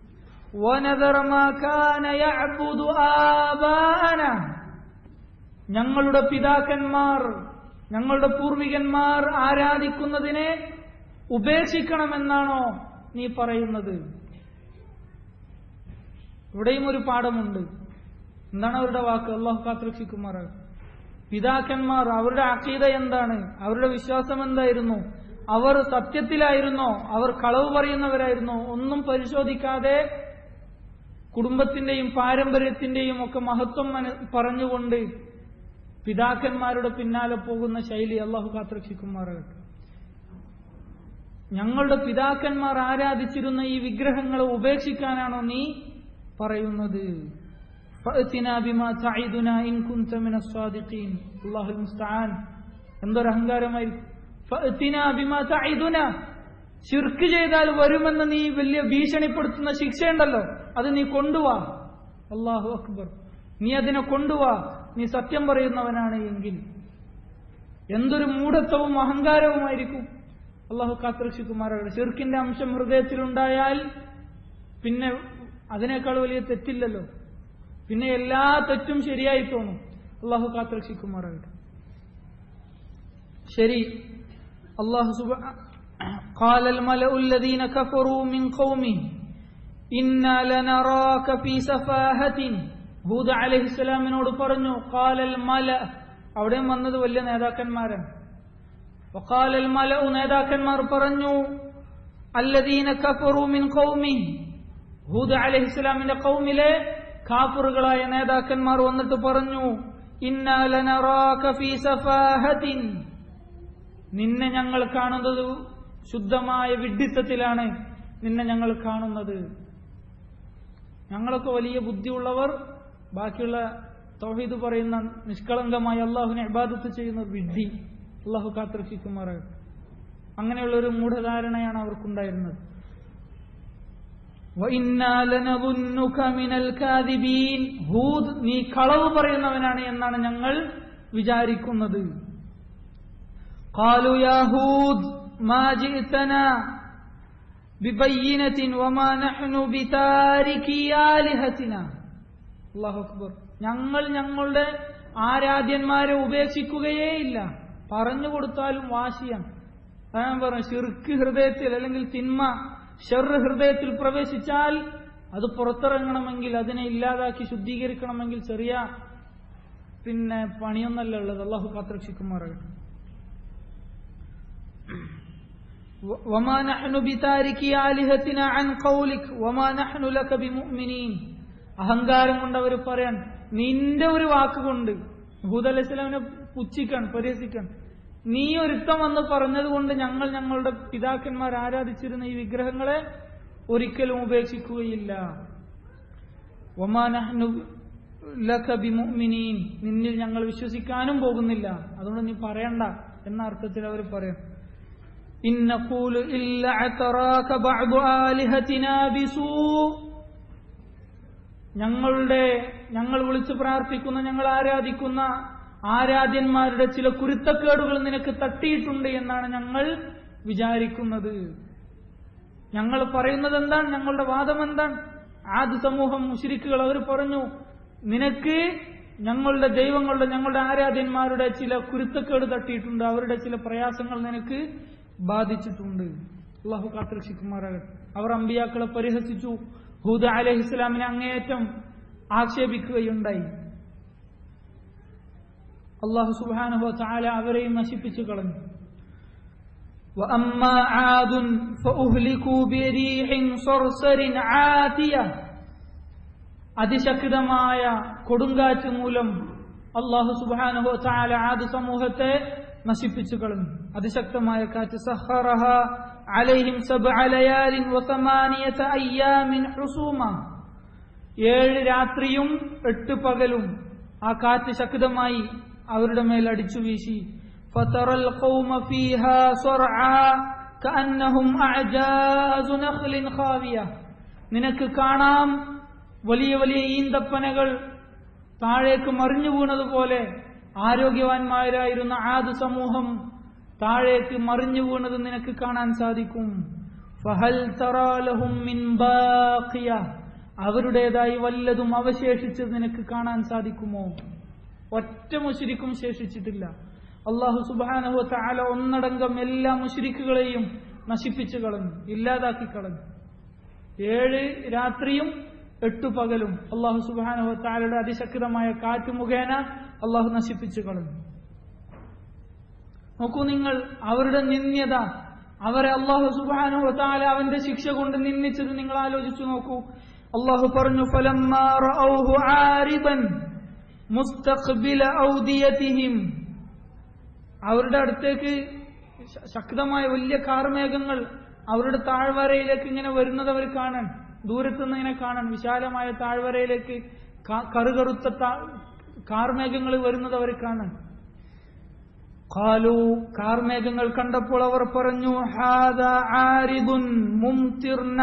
A: ഞങ്ങളുടെ പിതാക്കന്മാർ ഞങ്ങളുടെ പൂർവികന്മാർ ആരാധിക്കുന്നതിനെ ഉപേക്ഷിക്കണമെന്നാണോ നീ പറയുന്നത് ഇവിടെയും ഒരു പാഠമുണ്ട് എന്താണ് അവരുടെ വാക്ക് അള്ളാഹു കാത്തുരക്ഷിക്കുമാർ പിതാക്കന്മാർ അവരുടെ അക്കീത എന്താണ് അവരുടെ വിശ്വാസം എന്തായിരുന്നു അവർ സത്യത്തിലായിരുന്നോ അവർ കളവ് പറയുന്നവരായിരുന്നോ ഒന്നും പരിശോധിക്കാതെ കുടുംബത്തിന്റെയും പാരമ്പര്യത്തിന്റെയും ഒക്കെ മഹത്വം പറഞ്ഞുകൊണ്ട് പിതാക്കന്മാരുടെ പിന്നാലെ പോകുന്ന ശൈലി അള്ളാഹു കാത്തുരക്ഷിക്കുമാറാകട്ടെ ഞങ്ങളുടെ പിതാക്കന്മാർ ആരാധിച്ചിരുന്ന ഈ വിഗ്രഹങ്ങളെ ഉപേക്ഷിക്കാനാണോ നീ പറയുന്നത് എന്തൊരു അഹങ്കാരമായിരിക്കും ശിർക്ക് ചെയ്താൽ വരുമെന്ന് നീ വലിയ ഭീഷണിപ്പെടുത്തുന്ന ശിക്ഷയുണ്ടല്ലോ അത് നീ കൊണ്ടുവാ അള്ളാഹു അക്ബർ നീ അതിനെ കൊണ്ടുവാ നീ സത്യം പറയുന്നവനാണ് എങ്കിൽ എന്തൊരു മൂഢത്വവും അഹങ്കാരവുമായിരിക്കും അള്ളാഹു കാത്തുരക്ഷിക്കുമാറാകട്ടെ ഷിർക്കിന്റെ അംശം ഹൃദയത്തിലുണ്ടായാൽ പിന്നെ അതിനേക്കാൾ വലിയ തെറ്റില്ലല്ലോ പിന്നെ എല്ലാ തെറ്റും ശരിയായി തോന്നും അള്ളാഹു കാത്തുരക്ഷിക്കുമാറാകട്ടെ ശരി الله سبحانه قال الملأ الذين كفروا من قومه إنا لنراك في سفاهة ഹൂദ് അലഹി ഇസ്ലാമിനോട് പറഞ്ഞു കാലൽ മല അവിടെയും വന്നത് വലിയ നേതാക്കന്മാരാണ് വക്കാലൽ മല നേതാക്കന്മാർ പറഞ്ഞു അല്ലദീന കഫറു മിൻ ഖൗമി ഹൂദ് അലഹി ഇസ്ലാമിന്റെ കൗമിലെ കാഫറുകളായ നേതാക്കന്മാർ വന്നിട്ട് പറഞ്ഞു ഇന്നാ ലനറാക ഫീ സഫാഹത്തിൻ നിന്നെ ഞങ്ങൾ കാണുന്നത് ശുദ്ധമായ വിഡ്ഢിത്തത്തിലാണ് നിന്നെ ഞങ്ങൾ കാണുന്നത് ഞങ്ങളൊക്കെ വലിയ ബുദ്ധിയുള്ളവർ ബാക്കിയുള്ള തൗഹീദ് പറയുന്ന നിഷ്കളങ്കമായ അള്ളാഹുവിനെ ഇബാദത്ത് ചെയ്യുന്ന വിഡ്ഢി അള്ളാഹു കാത്തിരക്ഷിക്കുമാറാകട്ടെ അങ്ങനെയുള്ള ഒരു മൂഢധാരണയാണ് അവർക്കുണ്ടായിരുന്നത് ഹൂദ് നീ കളവ് പറയുന്നവനാണ് എന്നാണ് ഞങ്ങൾ വിചാരിക്കുന്നത് قالوا يا هود ما جئتنا ببينة وما نحن بتاركي آلهتنا الله أكبر ഞങ്ങൾ ഞങ്ങളുടെ ആരാധ്യന്മാരെ ഉപേക്ഷിക്കുകയേയില്ല പറഞ്ഞു കൊടുത്താലും വാശിയാണ് ഞാൻ പറഞ്ഞു ഷിർക്ക് ഹൃദയത്തിൽ അല്ലെങ്കിൽ തിന്മ ഷെർ ഹൃദയത്തിൽ പ്രവേശിച്ചാൽ അത് പുറത്തിറങ്ങണമെങ്കിൽ അതിനെ ഇല്ലാതാക്കി ശുദ്ധീകരിക്കണമെങ്കിൽ ചെറിയ പിന്നെ പണിയൊന്നല്ല ഉള്ളത് അള്ളാഹു കാത്രക്ഷിക്കുമാറാകട്ടെ وما نحن بتاركي آلهتنا عن قولك وما نحن لك بمؤمنين അഹങ്കാരം കൊണ്ട് അവർ പറയാൻ നിന്റെ ഒരു വാക്കുകൊണ്ട് ഹൂദ് അലൈഹി സ്വലാമിനെ പുച്ഛിക്കാൻ പരിഹസിക്കാൻ നീ ഒരുത്തം വന്ന് പറഞ്ഞതുകൊണ്ട് ഞങ്ങൾ ഞങ്ങളുടെ പിതാക്കന്മാർ ആരാധിച്ചിരുന്ന ഈ വിഗ്രഹങ്ങളെ ഒരിക്കലും ഉപേക്ഷിക്കുകയില്ല ഒമാനഹ്നു ലക ബിമുഅ്മിനീൻ നിന്നിൽ ഞങ്ങൾ വിശ്വസിക്കാനും പോകുന്നില്ല അതുകൊണ്ട് നീ പറയണ്ട എന്ന അർത്ഥത്തിൽ അവർ പറയും إن نقول إلا اعتراك بعض آلهتنا بسوء ഞങ്ങളുടെ ഞങ്ങൾ വിളിച്ചു പ്രാർത്ഥിക്കുന്ന ഞങ്ങൾ ആരാധിക്കുന്ന ആരാധ്യന്മാരുടെ ചില കുരുത്തക്കേടുകൾ നിനക്ക് തട്ടിയിട്ടുണ്ട് എന്നാണ് ഞങ്ങൾ വിചാരിക്കുന്നത് ഞങ്ങൾ പറയുന്നത് എന്താണ് ഞങ്ങളുടെ വാദം എന്താണ് ആദ്യ സമൂഹം മുഷിരിക്കുകൾ അവർ പറഞ്ഞു നിനക്ക് ഞങ്ങളുടെ ദൈവങ്ങളുടെ ഞങ്ങളുടെ ആരാധ്യന്മാരുടെ ചില കുരുത്തക്കേട് തട്ടിയിട്ടുണ്ട് അവരുടെ ചില പ്രയാസങ്ങൾ നിനക്ക് ബാധിച്ചിട്ടുണ്ട് അള്ളാഹു കാത്തുരക്ഷിക്കുമാറാകട്ടെ അവർ അമ്പിയാക്കളെ പരിഹസിച്ചു ഹൂദ അലഹി ഇസ്ലാമിനെ അങ്ങേയറ്റം ആക്ഷേപിക്കുകയുണ്ടായി അള്ളാഹു സുബാനുഹോ ചാല അവരെയും നശിപ്പിച്ചു കളഞ്ഞു وأما عاد فأهلكوا بريح صرصر عاتية അതിശക്തമായ കൊടുങ്കാറ്റ് മൂലം അള്ളാഹു സുബാനുഹോ ചാല ആദ് സമൂഹത്തെ നശിപ്പിച്ചു കളഞ്ഞു അതിശക്തമായ കാറ്റ് സഹറഹ അലൈഹിം സബ്അലയാലിൻ വസമാനിയത അയ്യാമിൻ ഹുസൂമ ഏഴ് രാത്രിയും എട്ട് പകലും ആ കാറ്റ് ശക്തമായി അവരുടെ മേൽ അടിച്ചു വീശി فترى القوم فيها صرعى كأنهم أعجاز نخل خاوية നിനക്ക് കാണാം വലിയ വലിയ ഈന്തപ്പനകൾ താഴേക്ക് മറിഞ്ഞു വീണതുപോലെ ആരോഗ്യവാന്മാരായിരുന്ന ആദ് സമൂഹം താഴേക്ക് മറിഞ്ഞു വീണത് നിനക്ക് കാണാൻ സാധിക്കും ഫഹൽ തറാലഹും മിൻ ബാഖിയ അവരുടേതായി വല്ലതും അവശേഷിച്ചത് നിനക്ക് കാണാൻ സാധിക്കുമോ ഒറ്റ മുശരിക്കും ശേഷിച്ചിട്ടില്ല അള്ളാഹു സുബാനഹു താല ഒന്നടങ്കം എല്ലാ മുശരിക്കുകളെയും നശിപ്പിച്ചു കളഞ്ഞു ഇല്ലാതാക്കി കളഞ്ഞു ഏഴ് രാത്രിയും എട്ടു പകലും അള്ളാഹു സുബാനഹു താലയുടെ അതിശക്തമായ കാറ്റ് മുഖേന അള്ളാഹു നശിപ്പിച്ചു കളഞ്ഞു നോക്കൂ നിങ്ങൾ അവരുടെ നിന്ദ്യത അവരെ അള്ളാഹു സുബാനഹു താല അവന്റെ ശിക്ഷ കൊണ്ട് നിന്ദിച്ചത് നിങ്ങൾ ആലോചിച്ചു നോക്കൂ അള്ളാഹു പറഞ്ഞു ഫലമ്മാ റഅൗഹു ആരിബൻ മുസ്തഖ്ബില ഔദിയതിഹിം അവരുടെ അടുത്തേക്ക് ശക്തമായ വലിയ കാർമേഘങ്ങൾ അവരുടെ താഴ്വരയിലേക്ക് ഇങ്ങനെ വരുന്നത് അവർ കാണാൻ ദൂരത്തുനിന്ന് ഇങ്ങനെ കാണാൻ വിശാലമായ താഴ്വരയിലേക്ക് കറുകറുത്ത കാർമേഘങ്ങൾ വരുന്നത് അവർ കാണാൻ കാലു കാർമേഘങ്ങൾ കണ്ടപ്പോൾ അവർ പറഞ്ഞു ഹാദ ആരിദുൻ മുംതിർന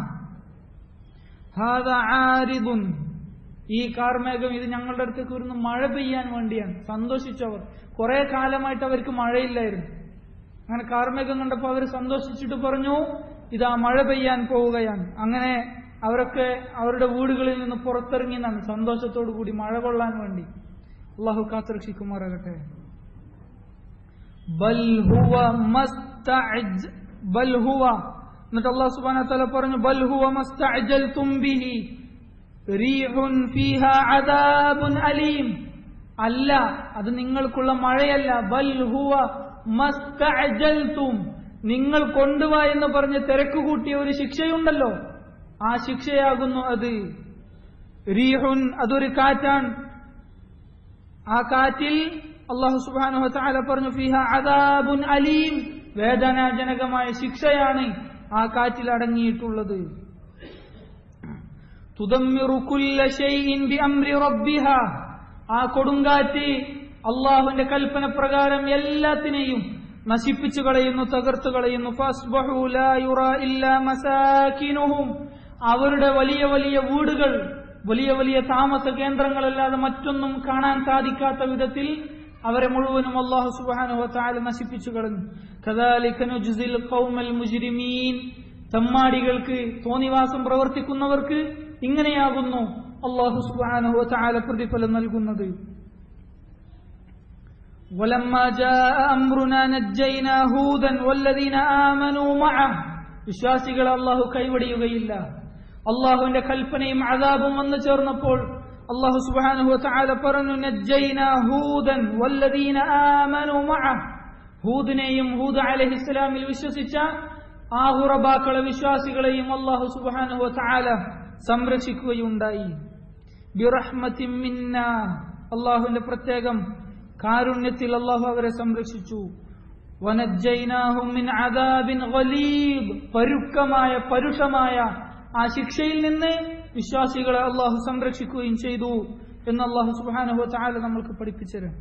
A: ഹാദ ആരിദുൻ ഈ കാർമേഘം ഇത് ഞങ്ങളുടെ അടുത്തേക്ക് വരുന്ന മഴ പെയ്യാൻ വേണ്ടിയാണ് സന്തോഷിച്ചവർ കുറെ കാലമായിട്ട് അവർക്ക് മഴയില്ലായിരുന്നു അങ്ങനെ കാർമേഘം കണ്ടപ്പോൾ അവർ സന്തോഷിച്ചിട്ട് പറഞ്ഞു ഇതാ മഴ പെയ്യാൻ പോവുകയാണ് അങ്ങനെ അവരൊക്കെ അവരുടെ വീടുകളിൽ നിന്ന് പുറത്തിറങ്ങി എന്നാണ് സന്തോഷത്തോടു കൂടി മഴ കൊള്ളാൻ വേണ്ടി അള്ളാഹു കാത്തുരക്ഷിക്കുമാറാകട്ടെ ബൽ ഹുവ മസ്തഅജ് ബൽ ഹുവ എന്നിട്ട് അള്ളാഹു സുബ്ഹാനഹു വ തആല പറഞ്ഞു ബൽ ഹുവ മസ്തഅജൽതും ബിഹി റീഹുൻ ഫീഹാ അദാബുൻ അലീം അല്ല അത് നിങ്ങൾക്കുള്ള മഴയല്ല ബൽ ഹുവ മസ്തഅജൽതും നിങ്ങൾ കൊണ്ടുവാ എന്ന് പറഞ്ഞ് തിരക്ക് കൂട്ടിയ ഒരു ശിക്ഷയുണ്ടല്ലോ ആ ശിക്ഷയാകുന്നു അത് റീഹുൻ അതൊരു കാറ്റാണ് ആ കാറ്റിൽ അള്ളാഹു സുബാനു താല പറഞ്ഞു ഫിഹ അദാബുൻ അലീം വേദനാജനകമായ ശിക്ഷയാണ് ആ കാറ്റിൽ അടങ്ങിയിട്ടുള്ളത് തുദമ്മിറു കുല്ല ഷൈഇൻ ബിഅംരി റബ്ബിഹ ആ കൊടുങ്കാറ്റ് അള്ളാഹുവിന്റെ കൽപ്പന പ്രകാരം എല്ലാത്തിനെയും നശിപ്പിച്ചു കളയുന്നു തകർത്തു കളയുന്നു ഫസ്ബഹു ലാ യുറ ഇല്ലാ മസാകിനുഹും അവരുടെ വലിയ വലിയ വീടുകൾ വലിയ വലിയ താമസ കേന്ദ്രങ്ങളല്ലാതെ മറ്റൊന്നും കാണാൻ സാധിക്കാത്ത വിധത്തിൽ അവരെ മുഴുവനും അള്ളാഹു സുബ്ഹാനഹു വതആല നശിപ്പിച്ചു കളഞ്ഞു കദാലിക നുജ്സിൽ ഖൗമൽ മുജ്രിമീൻ തമ്മാടികൾക്ക് തോന്നിവാസം പ്രവർത്തിക്കുന്നവർക്ക് ഇങ്ങനെയാകുന്നു അള്ളാഹു സുബ്ഹാനഹു വതആല പ്രതിഫലം നൽകുന്നത് ولما جاء أمرنا نجينا هودا والذين آمنوا معه വിശ്വാസികളെ അള്ളാഹു കൈവടിയുകയില്ല അള്ളാഹുവിന്റെ കൽപ്പനയും അതാബും വന്നു ചേർന്നപ്പോൾ അള്ളാഹു സുബാനുഹു താല പറഞ്ഞു നജ്ജൈന ഹൂദൻ വല്ലദീന ആമനു മഅ ഹൂദിനെയും ഹൂദ് അലഹിസ്ലാമിൽ വിശ്വസിച്ച ആ ഹുറബാക്കളെ വിശ്വാസികളെയും അള്ളാഹു സുബാനുഹ താല സംരക്ഷിക്കുകയുണ്ടായി ബിറഹ്മത്തിൻ മിന്ന അള്ളാഹുവിന്റെ പ്രത്യേകം കാരുണ്യത്തിൽ അള്ളാഹു അവരെ സംരക്ഷിച്ചു വനജ്ജൈനാഹും മിൻ അദാബിൻ ഗലീബ് പരുക്കമായ പരുഷമായ ആ ശിക്ഷയിൽ നിന്ന് വിശ്വാസികളെ അള്ളാഹു സംരക്ഷിക്കുകയും ചെയ്തു എന്ന് അള്ളാഹു സുബാനുഹു താല നമ്മൾക്ക് പഠിപ്പിച്ചത്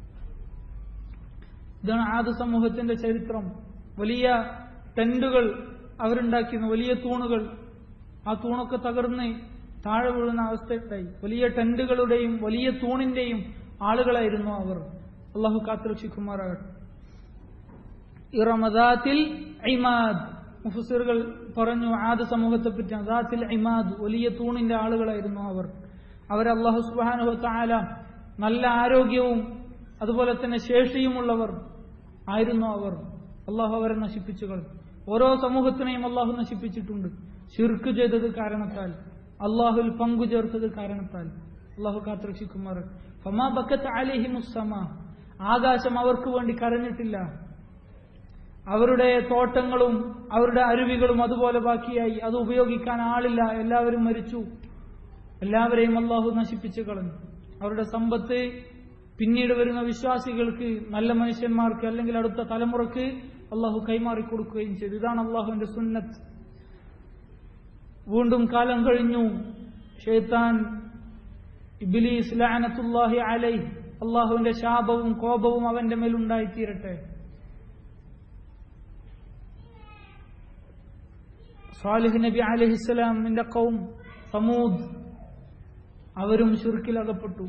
A: ഇതാണ് ആദ്യ സമൂഹത്തിന്റെ ചരിത്രം വലിയ ടെന്റുകൾ അവരുണ്ടാക്കിയിരുന്നു വലിയ തൂണുകൾ ആ തൂണൊക്കെ തകർന്ന് താഴെ വീഴുന്ന അവസ്ഥയുണ്ടായി വലിയ ടെന്റുകളുടെയും വലിയ തൂണിന്റെയും ആളുകളായിരുന്നു അവർ അള്ളാഹു കാത്തുരക്ഷിക്കുമാറാകട്ടെ ഇറമദാത്തിൽ ഇമാദ് മുഫസിറുകൾ പറഞ്ഞു ആദ്യ സമൂഹത്തെ പറ്റി അദാത്തിൽ ഇമാദ് വലിയ തൂണിന്റെ ആളുകളായിരുന്നു അവർ അവർ അള്ളാഹു സുബാനുഹു താല നല്ല ആരോഗ്യവും അതുപോലെ തന്നെ ശേഷിയുമുള്ളവർ ആയിരുന്നു അവർ അള്ളാഹു അവരെ നശിപ്പിച്ചു കളഞ്ഞു ഓരോ സമൂഹത്തിനെയും അള്ളാഹു നശിപ്പിച്ചിട്ടുണ്ട് ഷിർക്ക് ചെയ്തത് കാരണത്താൽ അള്ളാഹുൽ പങ്കു ചേർത്തത് കാരണത്താൽ അള്ളാഹു കാത്തുരക്ഷിക്കുമാർ ഫമാ ബക്കത്ത് അലിഹി മുസ്സമ ആകാശം അവർക്ക് വേണ്ടി കരഞ്ഞിട്ടില്ല അവരുടെ തോട്ടങ്ങളും അവരുടെ അരുവികളും അതുപോലെ ബാക്കിയായി അത് ഉപയോഗിക്കാൻ ആളില്ല എല്ലാവരും മരിച്ചു എല്ലാവരെയും അള്ളാഹു നശിപ്പിച്ചു കളഞ്ഞു അവരുടെ സമ്പത്ത് പിന്നീട് വരുന്ന വിശ്വാസികൾക്ക് നല്ല മനുഷ്യന്മാർക്ക് അല്ലെങ്കിൽ അടുത്ത തലമുറക്ക് അള്ളാഹു കൈമാറി കൊടുക്കുകയും ചെയ്തു ഇതാണ് അള്ളാഹുവിന്റെ സുന്നത്ത് വീണ്ടും കാലം കഴിഞ്ഞു ഷെയ്ത്താൻ ഇബിലീസ് ലാനത്തുല്ലാഹി അലൈ അള്ളാഹുവിന്റെ ശാപവും കോപവും അവന്റെ മേലുണ്ടായിത്തീരട്ടെ സാലിഹ് നബി അലഹിസ്സലാമിന്റെ കൗം സമൂദ് അവരും ശുർക്കിലകപ്പെട്ടു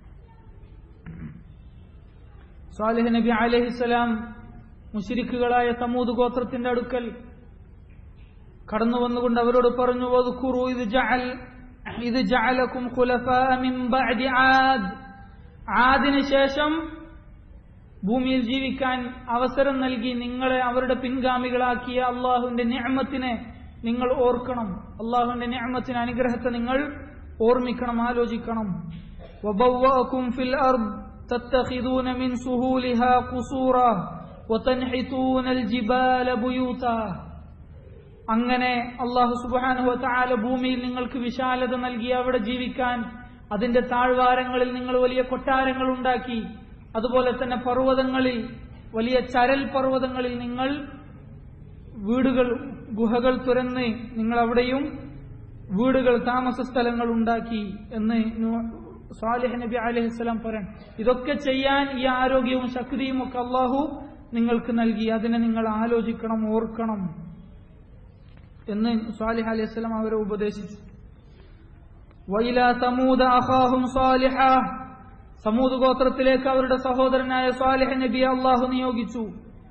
A: സാലിഹ് നബി അലഹിസ്സലാം മുഷിരിക്കുകളായ സമൂദ് ഗോത്രത്തിന്റെ അടുക്കൽ കടന്നു വന്നുകൊണ്ട് അവരോട് പറഞ്ഞു വദ്കുറു ഇത് ജഅൽ ഇത് ജഅലക്കും ഖുലഫാ മിൻ ബഅദി ആദ് ആദിന് ശേഷം ഭൂമിയിൽ ജീവിക്കാൻ അവസരം നൽകി നിങ്ങളെ അവരുടെ പിൻഗാമികളാക്കിയ അള്ളാഹുവിന്റെ നിഅമത്തിനെ നിങ്ങൾ ഓർക്കണം അള്ളാഹുവിന്റെ നിഅമത്തിന് അനുഗ്രഹത്തെ നിങ്ങൾ ഓർമ്മിക്കണം ആലോചിക്കണം وبوأكم في الأرض تتخذون من سهولها قصورا وتنحتون الجبال بيوتا അങ്ങനെ അള്ളാഹു സുബാനുഹ താല ഭൂമിയിൽ നിങ്ങൾക്ക് വിശാലത നൽകി അവിടെ ജീവിക്കാൻ അതിന്റെ താഴ്വാരങ്ങളിൽ നിങ്ങൾ വലിയ കൊട്ടാരങ്ങൾ ഉണ്ടാക്കി അതുപോലെ തന്നെ പർവ്വതങ്ങളിൽ വലിയ ചരൽ പർവ്വതങ്ങളിൽ നിങ്ങൾ വീടുകൾ ഗുഹകൾ തുറന്ന് നിങ്ങൾ അവിടെയും വീടുകൾ താമസ സ്ഥലങ്ങൾ ഉണ്ടാക്കി എന്ന് സ്വാലിഹ് നബി അലഹിസ്സലാം പറയാൻ ഇതൊക്കെ ചെയ്യാൻ ഈ ആരോഗ്യവും ശക്തിയും ഒക്കെ അള്ളാഹു നിങ്ങൾക്ക് നൽകി അതിനെ നിങ്ങൾ ആലോചിക്കണം ഓർക്കണം എന്ന് സ്വാലിഹ് അലൈഹി സ്വലാം അവരെ ഉപദേശിച്ചു വൈല സമൂദ അഹാഹും സ്വാലിഹ സമൂദ് ഗോത്രത്തിലേക്ക് അവരുടെ സഹോദരനായ സ്വാലിഹ നബി അള്ളാഹു നിയോഗിച്ചു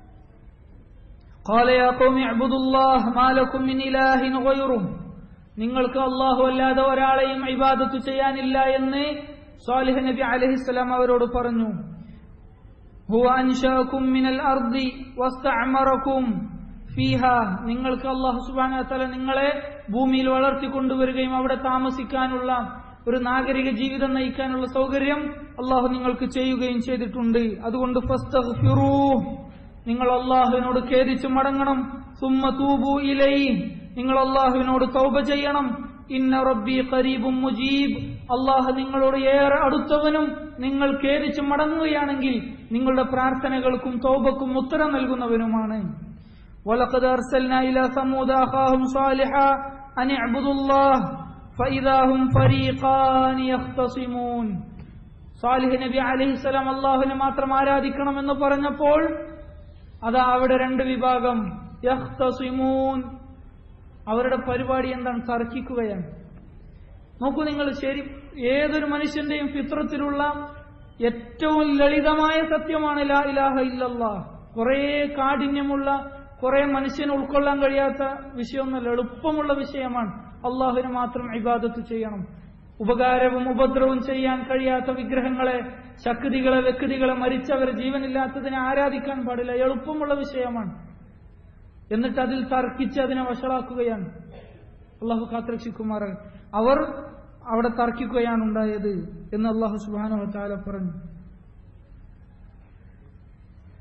A: قال يا قوم اعبدوا الله ما لكم من إله غيره നിങ്ങൾക്ക് അള്ളാഹു അല്ലാതെ ഒരാളെയും ഇബാദത്ത് ചെയ്യാനില്ല എന്ന് സ്വാലിഹ് നബി അലഹിസ്സലാം അവരോട് പറഞ്ഞു هو أنشأكم من الأرض واستعمركم ഫീഹ നിങ്ങൾക്ക് അള്ളാഹു സുബാന തല നിങ്ങളെ ഭൂമിയിൽ വളർത്തിക്കൊണ്ടുവരികയും അവിടെ താമസിക്കാനുള്ള ഒരു നാഗരിക ജീവിതം നയിക്കാനുള്ള സൗകര്യം അള്ളാഹു നിങ്ങൾക്ക് ചെയ്യുകയും ചെയ്തിട്ടുണ്ട് അതുകൊണ്ട് നിങ്ങൾ അള്ളാഹുവിനോട് ഖേദിച്ചു മടങ്ങണം സുമ്മ തൂബു ഇലൈ നിങ്ങൾ അള്ളാഹുവിനോട് തൗബ ചെയ്യണം ഇന്ന റബ്ബി ഖരീബും മുജീബ് അള്ളാഹു നിങ്ങളോട് ഏറെ അടുത്തവനും നിങ്ങൾ ഖേദിച്ചു മടങ്ങുകയാണെങ്കിൽ നിങ്ങളുടെ പ്രാർത്ഥനകൾക്കും തൗബക്കും ഉത്തരം നൽകുന്നവനുമാണ് ولقد أرسلنا إلى ثمود أخاهم صالحا أن اعبدوا الله فإذا هم فريقان يختصمون സാലിഹ് നബി അലഹിസ്സലാം അള്ളാഹുവിനെ മാത്രം ആരാധിക്കണമെന്ന് പറഞ്ഞപ്പോൾ അതാ അവിടെ രണ്ട് വിഭാഗം യഖ്തസിമൂൻ അവരുടെ പരിപാടി എന്താണ് തർക്കിക്കുകയാണ് നോക്കൂ നിങ്ങൾ ശരി ഏതൊരു മനുഷ്യന്റെയും ഫിത്രത്തിലുള്ള ഏറ്റവും ലളിതമായ സത്യമാണ് ലാ ഇലാഹ ഇല്ലല്ലാ കുറേ കാഠിന്യമുള്ള കുറെ മനുഷ്യന് ഉൾക്കൊള്ളാൻ കഴിയാത്ത വിഷയമൊന്നുമല്ല എളുപ്പമുള്ള വിഷയമാണ് അള്ളാഹുവിന് മാത്രം ഇബാദത്ത് ചെയ്യണം ഉപകാരവും ഉപദ്രവവും ചെയ്യാൻ കഴിയാത്ത വിഗ്രഹങ്ങളെ ശക്തികളെ വ്യക്തികളെ മരിച്ചവരെ ജീവനില്ലാത്തതിനെ ആരാധിക്കാൻ പാടില്ല എളുപ്പമുള്ള വിഷയമാണ് എന്നിട്ട് അതിൽ തർക്കിച്ച് അതിനെ വഷളാക്കുകയാണ് അള്ളാഹു കാത്രക്ഷിക്കുമാർ അവർ അവിടെ തർക്കിക്കുകയാണ് ഉണ്ടായത് എന്ന് അള്ളാഹു സുബാന താല പറഞ്ഞു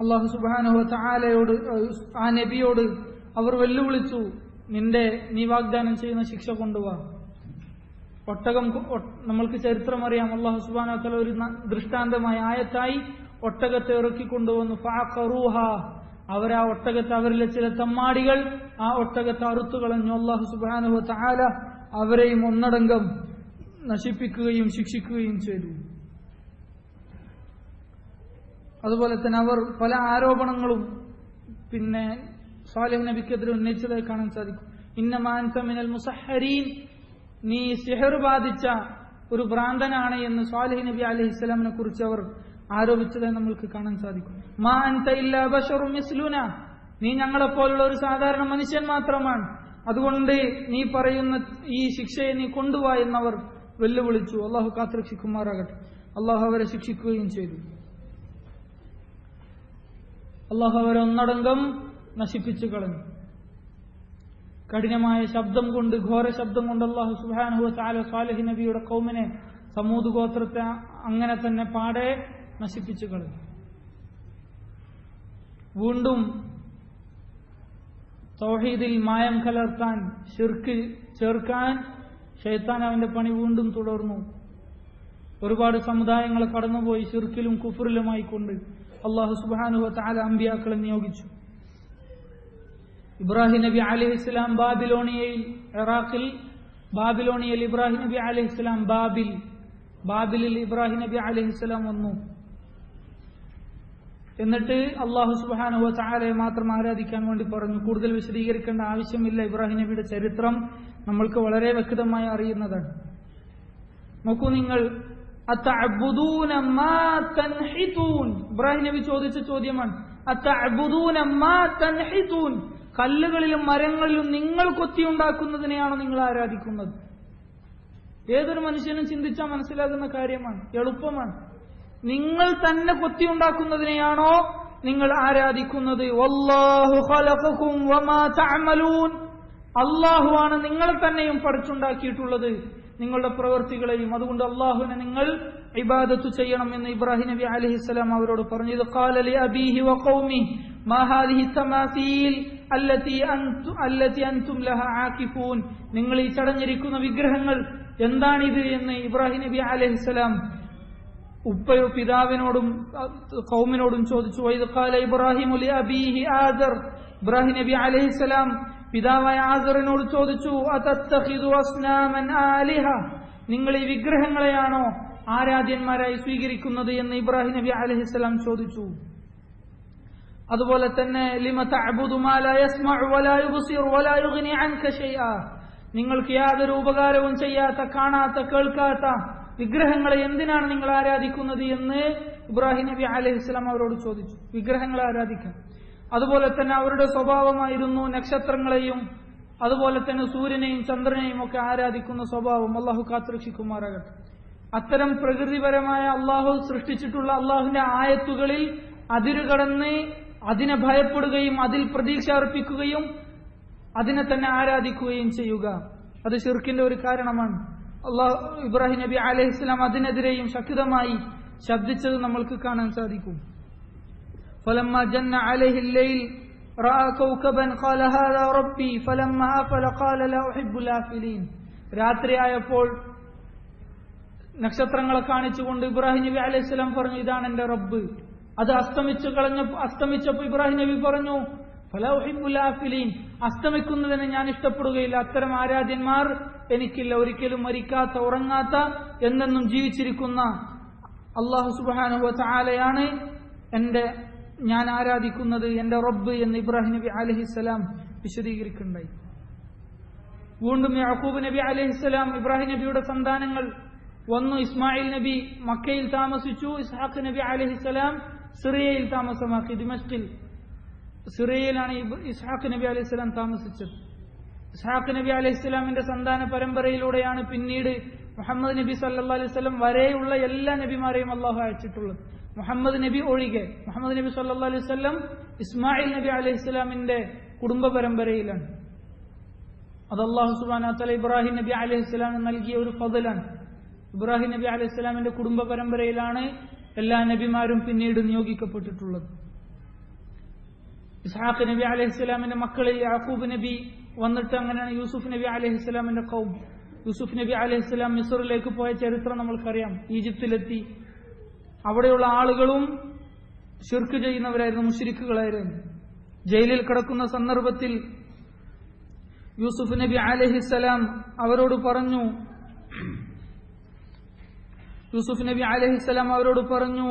A: അള്ളാഹു സുബാനുഹ ചാലയോട് ആ നബിയോട് അവർ വെല്ലുവിളിച്ചു നിന്റെ നീ വാഗ്ദാനം ചെയ്യുന്ന ശിക്ഷ കൊണ്ടുപോവാ ഒട്ടകം കൊ- ഒ- നമ്മൾക്ക് ചരിത്രം അറിയാം അള്ളാഹു സുബാന ഒരു ന- ദൃഷ്ടാന്തമായ ആയത്തായി ഒട്ടകത്തെ ഇറക്കിക്കൊണ്ടുവന്നു ഫഅഖറൂഹ. അവരാ ഒട്ടകത്തെ അവരിലെ ചില തമ്മാടികൾ ആ ഒട്ടകത്തെ അറുത്തു കളഞ്ഞു അള്ളാഹു സുബാനുഹ ചാല അവരെയും ഒന്നടങ്കം നശിപ്പിക്കുകയും ശിക്ഷിക്കുകയും ചെയ്തു അതുപോലെ തന്നെ അവർ പല ആരോപണങ്ങളും പിന്നെ സാലിഹ് നബിക്കെതിരെ ഉന്നയിച്ചതായി കാണാൻ സാധിക്കും ഇന്നമാൻത മിനൽ മുസഹരീൻ നീ സിഹർ ബാധിച്ച ഒരു ഭ്രാന്തനാണ് എന്ന് സാലിഹ് നബി അലൈഹി ഇസ്ലാമിനെ കുറിച്ച് അവർ ആരോപിച്ചതായി നമ്മൾക്ക് കാണാൻ സാധിക്കും മാ അൻത ഇല്ലാ ബശറും മിസ്ലുന നീ ഞങ്ങളെപ്പോലുള്ള ഒരു സാധാരണ മനുഷ്യൻ മാത്രമാണ് അതുകൊണ്ട് നീ പറയുന്ന ഈ ശിക്ഷയെ നീ കൊണ്ടുവാ എന്നവർ വെല്ലുവിളിച്ചു അള്ളാഹു കാത്തുരക്ഷിക്കുമാറാകട്ടെ അള്ളാഹു അവരെ ശിക്ഷിക്കുകയും ചെയ്തു അള്ളാഹു അവരെ ഒന്നടങ്കം നശിപ്പിച്ചു കളഞ്ഞു കഠിനമായ ശബ്ദം കൊണ്ട് ഘോര ശബ്ദം കൊണ്ട് അള്ളാഹു സുബാനുഹു താല സാലിഹ് നബിയുടെ കൗമിനെ സമൂത് ഗോത്രത്തെ അങ്ങനെ തന്നെ പാടെ നശിപ്പിച്ചു കളഞ്ഞു വീണ്ടും തൗഹീദിൽ മായം കലർത്താൻ ഷിർക്ക് ചേർക്കാൻ ഷെയ്ത്താൻ അവന്റെ പണി വീണ്ടും തുടർന്നു ഒരുപാട് സമുദായങ്ങൾ കടന്നുപോയി ഷിർക്കിലും കുഫറിലുമായി കൊണ്ട് അള്ളാഹു സുബാനുഹ താല അമ്പിയാക്കളെ നിയോഗിച്ചു ഇബ്രാഹിം നബി അലൈഹി ഇസ്ലാം ബാബിലോണിയയിൽ ഇറാഖിൽ ബാബിലോണിയയിൽ ഇബ്രാഹിം നബി അലൈഹി ഇസ്ലാം ബാബിൽ ബാബിലിൽ ഇബ്രാഹിം നബി അലൈഹി ഇസ്ലാം വന്നു എന്നിട്ട് അള്ളാഹു സുബാനുഹ ചാലയെ മാത്രം ആരാധിക്കാൻ വേണ്ടി പറഞ്ഞു കൂടുതൽ വിശദീകരിക്കേണ്ട ആവശ്യമില്ല ഇബ്രാഹിം നബിയുടെ ചരിത്രം നമ്മൾക്ക് വളരെ വ്യക്തമായി അറിയുന്നതാണ് നോക്കൂ നിങ്ങൾ അത്തഅബ്ദൂന മാ തൻഹിതൂൻ ഇബ്രാഹിം നബി ചോദിച്ച ചോദ്യമാണ് അത്തഅബ്ദൂന മാ തൻഹിതൂൻ കല്ലുകളിലും മരങ്ങളിലും നിങ്ങൾ കൊത്തിയുണ്ടാക്കുന്നതിനെയാണോ നിങ്ങൾ ആരാധിക്കുന്നത് ഏതൊരു മനുഷ്യനും ചിന്തിച്ചാൽ മനസ്സിലാകുന്ന കാര്യമാണ് എളുപ്പമാണ് നിങ്ങൾ തന്നെ കൊത്തിയുണ്ടാക്കുന്നതിനെയാണോ നിങ്ങൾ ആരാധിക്കുന്നത് വല്ലാഹു ഖലഖക്കും വമാ തഅമലൂൻ അള്ളാഹുവാണ് നിങ്ങളെ തന്നെയും പഠിച്ചുണ്ടാക്കിയിട്ടുള്ളത് നിങ്ങളുടെ പ്രവൃത്തികളെയും അതുകൊണ്ട് അള്ളാഹുവിനെ നിങ്ങൾ ഇബാദത്ത് ചെയ്യണം എന്ന് ഇബ്രാഹിം നബി അലൈഹിസ്സലാം അവരോട് പറഞ്ഞു ഇത് ഖാലലി അബീഹി വഖൗമി മാ ഹാദിഹി തമാസീൽ അല്ലതി അൻതു അല്ലതി അൻതും ലഹ ആകിഫൂൻ നിങ്ങൾ ഈ ചടഞ്ഞിരിക്കുന്ന വിഗ്രഹങ്ങൾ എന്താണിത് എന്ന് ഇബ്രാഹിം നബി അലൈഹിസ്സലാം ഉപ്പയോ പിതാവിനോടും കൗമിനോടും ചോദിച്ചു വൈദ് ഖാല ഇബ്രാഹിം ലി അബീഹി ആദർ ഇബ്രാഹിം നബി അലൈഹിസ്സലാം പിതാവായ ആസറിനോട് ചോദിച്ചു അതത്തഖിദു അസ്നാമൻ ആലിഹ നിങ്ങൾ ഈ വിഗ്രഹങ്ങളെയാണോ ആരാധ്യന്മാരായി സ്വീകരിക്കുന്നത് എന്ന് ഇബ്രാഹിം നബി അലഹിസ്സലാം ചോദിച്ചു അതുപോലെ തന്നെ ലിമ തഅബുദു മാ ലാ യസ്മഉ വലാ യുബ്സിറു വലാ യുഗ്നി അൻക ഷൈആ നിങ്ങൾക്ക് യാതൊരു ഉപകാരവും ചെയ്യാത്ത കാണാത്ത കേൾക്കാത്ത വിഗ്രഹങ്ങളെ എന്തിനാണ് നിങ്ങൾ ആരാധിക്കുന്നത് എന്ന് ഇബ്രാഹിം നബി അലഹിസ്സലാം അവരോട് ചോദിച്ചു വിഗ്രഹങ്ങളെ ആരാധിക്കാൻ അതുപോലെ തന്നെ അവരുടെ സ്വഭാവമായിരുന്നു നക്ഷത്രങ്ങളെയും അതുപോലെ തന്നെ സൂര്യനെയും ചന്ദ്രനെയും ഒക്കെ ആരാധിക്കുന്ന സ്വഭാവം അള്ളാഹു കാത്തുരക്ഷിക്കുമാറാകട്ടെ അത്തരം പ്രകൃതിപരമായ അള്ളാഹു സൃഷ്ടിച്ചിട്ടുള്ള അള്ളാഹുവിന്റെ ആയത്തുകളിൽ അതിരുകടന്ന് അതിനെ ഭയപ്പെടുകയും അതിൽ പ്രതീക്ഷ അർപ്പിക്കുകയും അതിനെ തന്നെ ആരാധിക്കുകയും ചെയ്യുക അത് ഷിർക്കിന്റെ ഒരു കാരണമാണ് അള്ളാഹു ഇബ്രാഹിം നബി അലഹിസ്ലാം അതിനെതിരെയും ശക്തമായി ശബ്ദിച്ചത് നമ്മൾക്ക് കാണാൻ സാധിക്കും فلما جن عليه الليل رأى كوكبا قال هذا ربي فلما أفل قال لا أحب الآفلين രാത്രിയായപ്പോൾ നക്ഷത്രങ്ങളെ കാണിച്ചുകൊണ്ട് ഇബ്രാഹിം നബി അലൈഹി സ്വലാം പറഞ്ഞു ഇതാണ് എന്റെ റബ്ബ് അത് അസ്തമിച്ചു കളഞ്ഞ അസ്തമിച്ചപ്പോൾ ഇബ്രാഹിം നബി പറഞ്ഞു ഫലീൻ അസ്തമിക്കുന്നതിന് ഞാൻ ഇഷ്ടപ്പെടുകയില്ല അത്തരം ആരാധ്യന്മാർ എനിക്കില്ല ഒരിക്കലും മരിക്കാത്ത ഉറങ്ങാത്ത എന്നെന്നും ജീവിച്ചിരിക്കുന്ന അള്ളാഹു സുബാനുഹ ചാലയാണ് എന്റെ ഞാൻ ആരാധിക്കുന്നത് എന്റെ റബ്ബ് എന്ന് ഇബ്രാഹിം നബി അലഹിസ്സലാം വിശദീകരിക്കുന്നുണ്ടായി വീണ്ടും യാക്കൂബ് നബി അലഹിസ്സലാം ഇബ്രാഹിം നബിയുടെ സന്താനങ്ങൾ വന്നു ഇസ്മായിൽ നബി മക്കയിൽ താമസിച്ചു ഇസ്ഹാഖ് നബി അലഹിസ്സലാം സിറിയയിൽ താമസമാക്കി ദിമസ്കിൽ സിറിയയിലാണ് ഇസ്ഹാഖ് നബി അലൈഹിസ്സലാം താമസിച്ചത് ഇസ്ഹാഖ് നബി അലൈഹിസ്സലാമിന്റെ സന്താന പരമ്പരയിലൂടെയാണ് പിന്നീട് മുഹമ്മദ് നബി സല്ലാ അലൈവല്ലം വരെയുള്ള എല്ലാ നബിമാരെയും അള്ളാഹു അയച്ചിട്ടുള്ളത് മുഹമ്മദ് നബി ഒഴികെ മുഹമ്മദ് നബി സല്ലാ അലൈഹി സ്വല്ലം ഇസ്മായിൽ നബി അലൈഹി സ്വലാമിന്റെ കുടുംബ പരമ്പരയിലാണ് അത് അള്ളാഹു സുബാന തല ഇബ്രാഹിം നബി അലൈഹി സ്വലാമിന് നൽകിയ ഒരു ഫതലാണ് ഇബ്രാഹിം നബി അലൈഹി സ്വലാമിന്റെ കുടുംബ പരമ്പരയിലാണ് എല്ലാ നബിമാരും പിന്നീട് നിയോഗിക്കപ്പെട്ടിട്ടുള്ളത് ഇസ്ഹാഖ് നബി അലഹിസ്സലാമിന്റെ മക്കളിൽ യാക്കൂബ് നബി വന്നിട്ട് അങ്ങനെയാണ് യൂസുഫ് നബി അലഹിസ്സലാമിന്റെ കൗം യൂസുഫ് നബി അലഹിസ്സലാം മിസറിലേക്ക് പോയ ചരിത്രം നമ്മൾക്കറിയാം ഈജിപ്തിലെത്തി അവിടെയുള്ള ആളുകളും ഷിർക്ക് ചെയ്യുന്നവരായിരുന്നു മുഷിരിക്കുകളായിരുന്നു ജയിലിൽ കിടക്കുന്ന സന്ദർഭത്തിൽ യൂസുഫ് നബി അലഹിസ്സലാം അവരോട് പറഞ്ഞു യൂസുഫ് നബി അലഹിസ്സലാം അവരോട് പറഞ്ഞു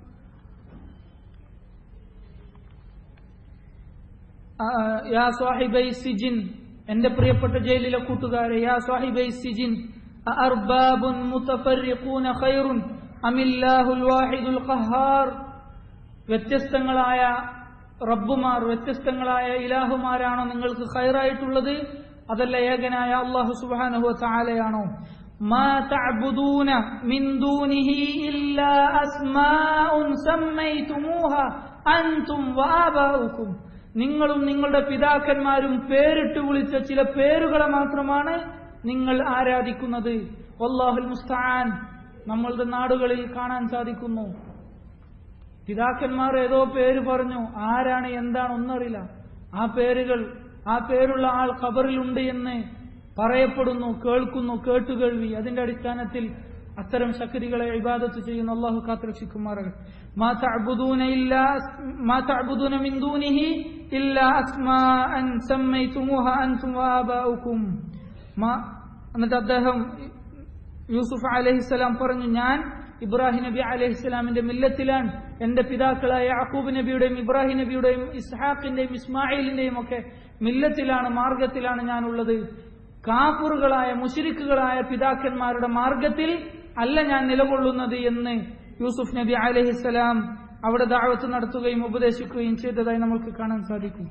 A: യാ സ്വാഹിബൈ സിജിൻ എന്റെ പ്രിയപ്പെട്ട ജയിലിലെ കൂട്ടുകാരെ യാ സ്വാഹിബൈ സിജിൻ അർബാബുൻ മുതഫർരിഖൂന ഖൈറുൻ അമില്ലാഹുൽ വാഹിദുൽ ഖഹാർ വ്യത്യസ്തങ്ങളായ റബ്ബുമാർ വ്യത്യസ്തങ്ങളായ ഇലാഹുമാരാണോ നിങ്ങൾക്ക് ഖൈറായിട്ടുള്ളത് അതല്ല ഏകനായ അള്ളാഹു സുബ്ഹാനഹു തആലയാണോ ما تعبدون من دونه إلا أسماء سميتموها أنتم وآباؤكم നിങ്ങളും നിങ്ങളുടെ പിതാക്കന്മാരും പേരിട്ട് വിളിച്ച ചില പേരുകളെ മാത്രമാണ് നിങ്ങൾ ആരാധിക്കുന്നത് വല്ലാഹുൽ മുസ്തആൻ നമ്മളുടെ നാടുകളിൽ കാണാൻ സാധിക്കുന്നു പിതാക്കന്മാർ ഏതോ പേര് പറഞ്ഞു ആരാണ് എന്താണ് ഒന്നറിയില്ല ആ പേരുകൾ ആ പേരുള്ള ആൾ ഖബറിലുണ്ട് എന്ന് പറയപ്പെടുന്നു കേൾക്കുന്നു കേട്ടുകേൾവി അതിന്റെ അടിസ്ഥാനത്തിൽ അത്തരം ശക്തികളെ ഇബാദത്ത് ചെയ്യുന്ന അള്ളാഹു കാത്തുരക്ഷിക്കുമാറുകൾ ما تعبدون إلا ما تعبدون من دونه إلا أسماء سميتموها أنتم وآباؤكم ما എന്നിട്ട് അദ്ദേഹം യൂസുഫ് അലഹിസ്സലാം പറഞ്ഞു ഞാൻ ഇബ്രാഹിം നബി അലഹിസ്സലാമിന്റെ മില്ലത്തിലാണ് എന്റെ പിതാക്കളായ യാക്കൂബ് നബിയുടെയും ഇബ്രാഹിം നബിയുടെയും ഇസ്ഹാഖിന്റെയും ഇസ്മായിലിന്റെയും ഒക്കെ മില്ലത്തിലാണ് മാർഗത്തിലാണ് ഞാനുള്ളത് കാഫുറുകളായ മുഷിരിക്കുകളായ പിതാക്കന്മാരുടെ മാർഗത്തിൽ അല്ല ഞാൻ നിലകൊള്ളുന്നത് എന്ന് യൂസുഫ് നബി അലഹിസ്സലാം അവിടെ ദാവത്ത് നടത്തുകയും ഉപദേശിക്കുകയും ചെയ്തതായി നമുക്ക് കാണാൻ സാധിക്കും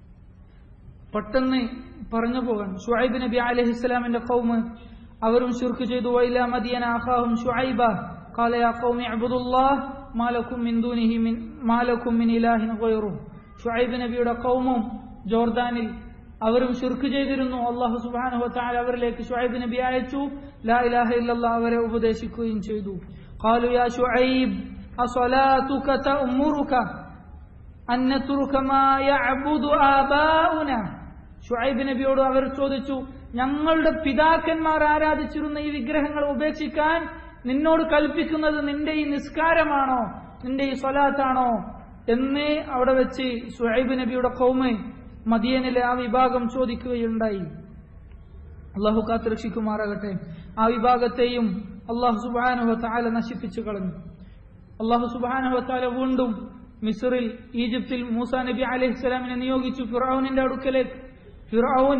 A: പെട്ടെന്ന് പറഞ്ഞു പോകാൻ ഷുഐബ് നബി അലഹിസ്സലാമിന്റെ കൗമ് അവരും ശുർക്ക് ചെയ്തു വൈല മദിയന അഖാഹും ഷുഐബ قال يا قوم اعبدوا الله ما لكم من دونه من ما لكم من اله غيره ഷുഐബ് നബിയുടെ കൗമും ജോർദാനിൽ അവരും ശുർക്ക് ചെയ്തിരുന്നു അള്ളാഹു സുബാനഹു താല അവരിലേക്ക് ഷുഐബ് നബി അയച്ചു ലാ ഇലാഹ ഇല്ലല്ലാ അവരെ ഉപദേശിക്കുകയും ചെയ്തു قالوا يا شعيب أصلاتك تأمرك أن نترك ما يعبد آباؤنا ഷുഐബ് നബിയോട് അവർ ചോദിച്ചു ഞങ്ങളുടെ പിതാക്കന്മാർ ആരാധിച്ചിരുന്ന ഈ വിഗ്രഹങ്ങൾ ഉപേക്ഷിക്കാൻ നിന്നോട് കൽപ്പിക്കുന്നത് നിന്റെ ഈ നിസ്കാരമാണോ നിന്റെ ഈ സ്വലാത്താണോ എന്ന് അവിടെ വെച്ച് ഷുഐബ് നബിയുടെ കൗമ് മദിയനിലെ ആ വിഭാഗം ചോദിക്കുകയുണ്ടായി അള്ളാഹു കാത്തുരക്ഷിക്കുമാറാകട്ടെ ആ വിഭാഗത്തെയും അള്ളാഹു സുബാനുഹ താല നശിപ്പിച്ചു കളഞ്ഞു അള്ളാഹു സുബാനുഹ താല വീണ്ടും മിസറിൽ ഈജിപ്തിൽ മൂസ നബി അലഹിസ്സലാമിനെ നിയോഗിച്ചു ഫിറൌനിന്റെ അടുക്കലേക്ക് ഫിറൌൻ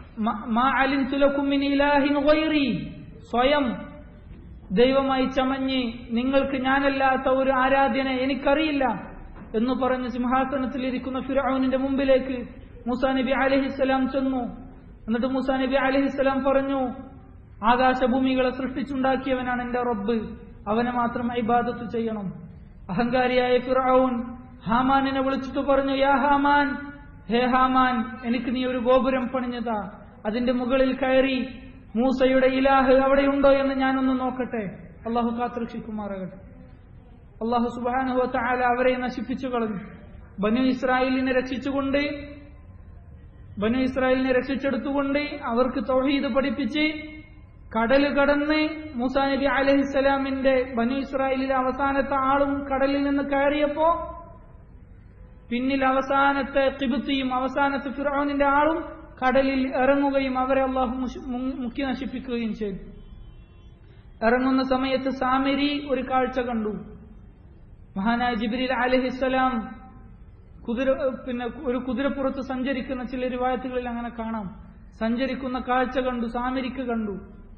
A: സ്വയം ദൈവമായി ചമഞ്ഞ് നിങ്ങൾക്ക് ഞാനല്ലാത്ത ഒരു ആരാധ്യനെ എനിക്കറിയില്ല എന്ന് പറഞ്ഞ് സിംഹാസനത്തിലിരിക്കുന്ന ഫിറൌനിന്റെ മുമ്പിലേക്ക് മൂസാ നബി അലഹിസ്സലാം ചെന്നു എന്നിട്ട് മൂസാ നബി അലഹിസ്സലാം പറഞ്ഞു ആകാശഭൂമികളെ സൃഷ്ടിച്ചുണ്ടാക്കിയവനാണ് എന്റെ റബ്ബ് അവനെ മാത്രം ഇബാദത്ത് ചെയ്യണം അഹങ്കാരിയായ ഫിറൌൻ ഹാമാനിനെ വിളിച്ചിട്ട് പറഞ്ഞു യാ ഹാമാൻ ഹേ ഹാമാൻ എനിക്ക് നീ ഒരു ഗോപുരം പണിഞ്ഞതാ അതിന്റെ മുകളിൽ കയറി മൂസയുടെ ഇലാഹ് അവിടെയുണ്ടോ എന്ന് ഞാനൊന്ന് നോക്കട്ടെ അള്ളാഹു കാത്തുരക്ഷിക്കുമാറാകട്ടെ അള്ളാഹു സുബാനുഹു താല അവരെ നശിപ്പിച്ചു കളഞ്ഞു ബനു ഇസ്രായേലിനെ രക്ഷിച്ചുകൊണ്ട് ബനു ഇസ്രായേലിനെ രക്ഷിച്ചെടുത്തുകൊണ്ട് അവർക്ക് തൗഹീദ് പഠിപ്പിച്ച് കടൽ കടന്ന് മൂസാ നബി അലഹിസ്സലാമിന്റെ ബനു ഇസ്രായേലിലെ അവസാനത്തെ ആളും കടലിൽ നിന്ന് കയറിയപ്പോ പിന്നിൽ അവസാനത്തെ കിബുത്തിയും അവസാനത്തെ ഫിറോനിന്റെ ആളും കടലിൽ ഇറങ്ങുകയും അവരെ അള്ളാഹു മുക്കി നശിപ്പിക്കുകയും ചെയ്തു ഇറങ്ങുന്ന സമയത്ത് സാമരി ഒരു കാഴ്ച കണ്ടു മഹാനായ ജിബിരിൽ അലഹിസ്സലാം കുതിര പിന്നെ ഒരു കുതിരപ്പുറത്ത് സഞ്ചരിക്കുന്ന ചില രൂപായത്തുകളിൽ അങ്ങനെ കാണാം സഞ്ചരിക്കുന്ന കാഴ്ച കണ്ടു സാമരിക്ക് കണ്ടു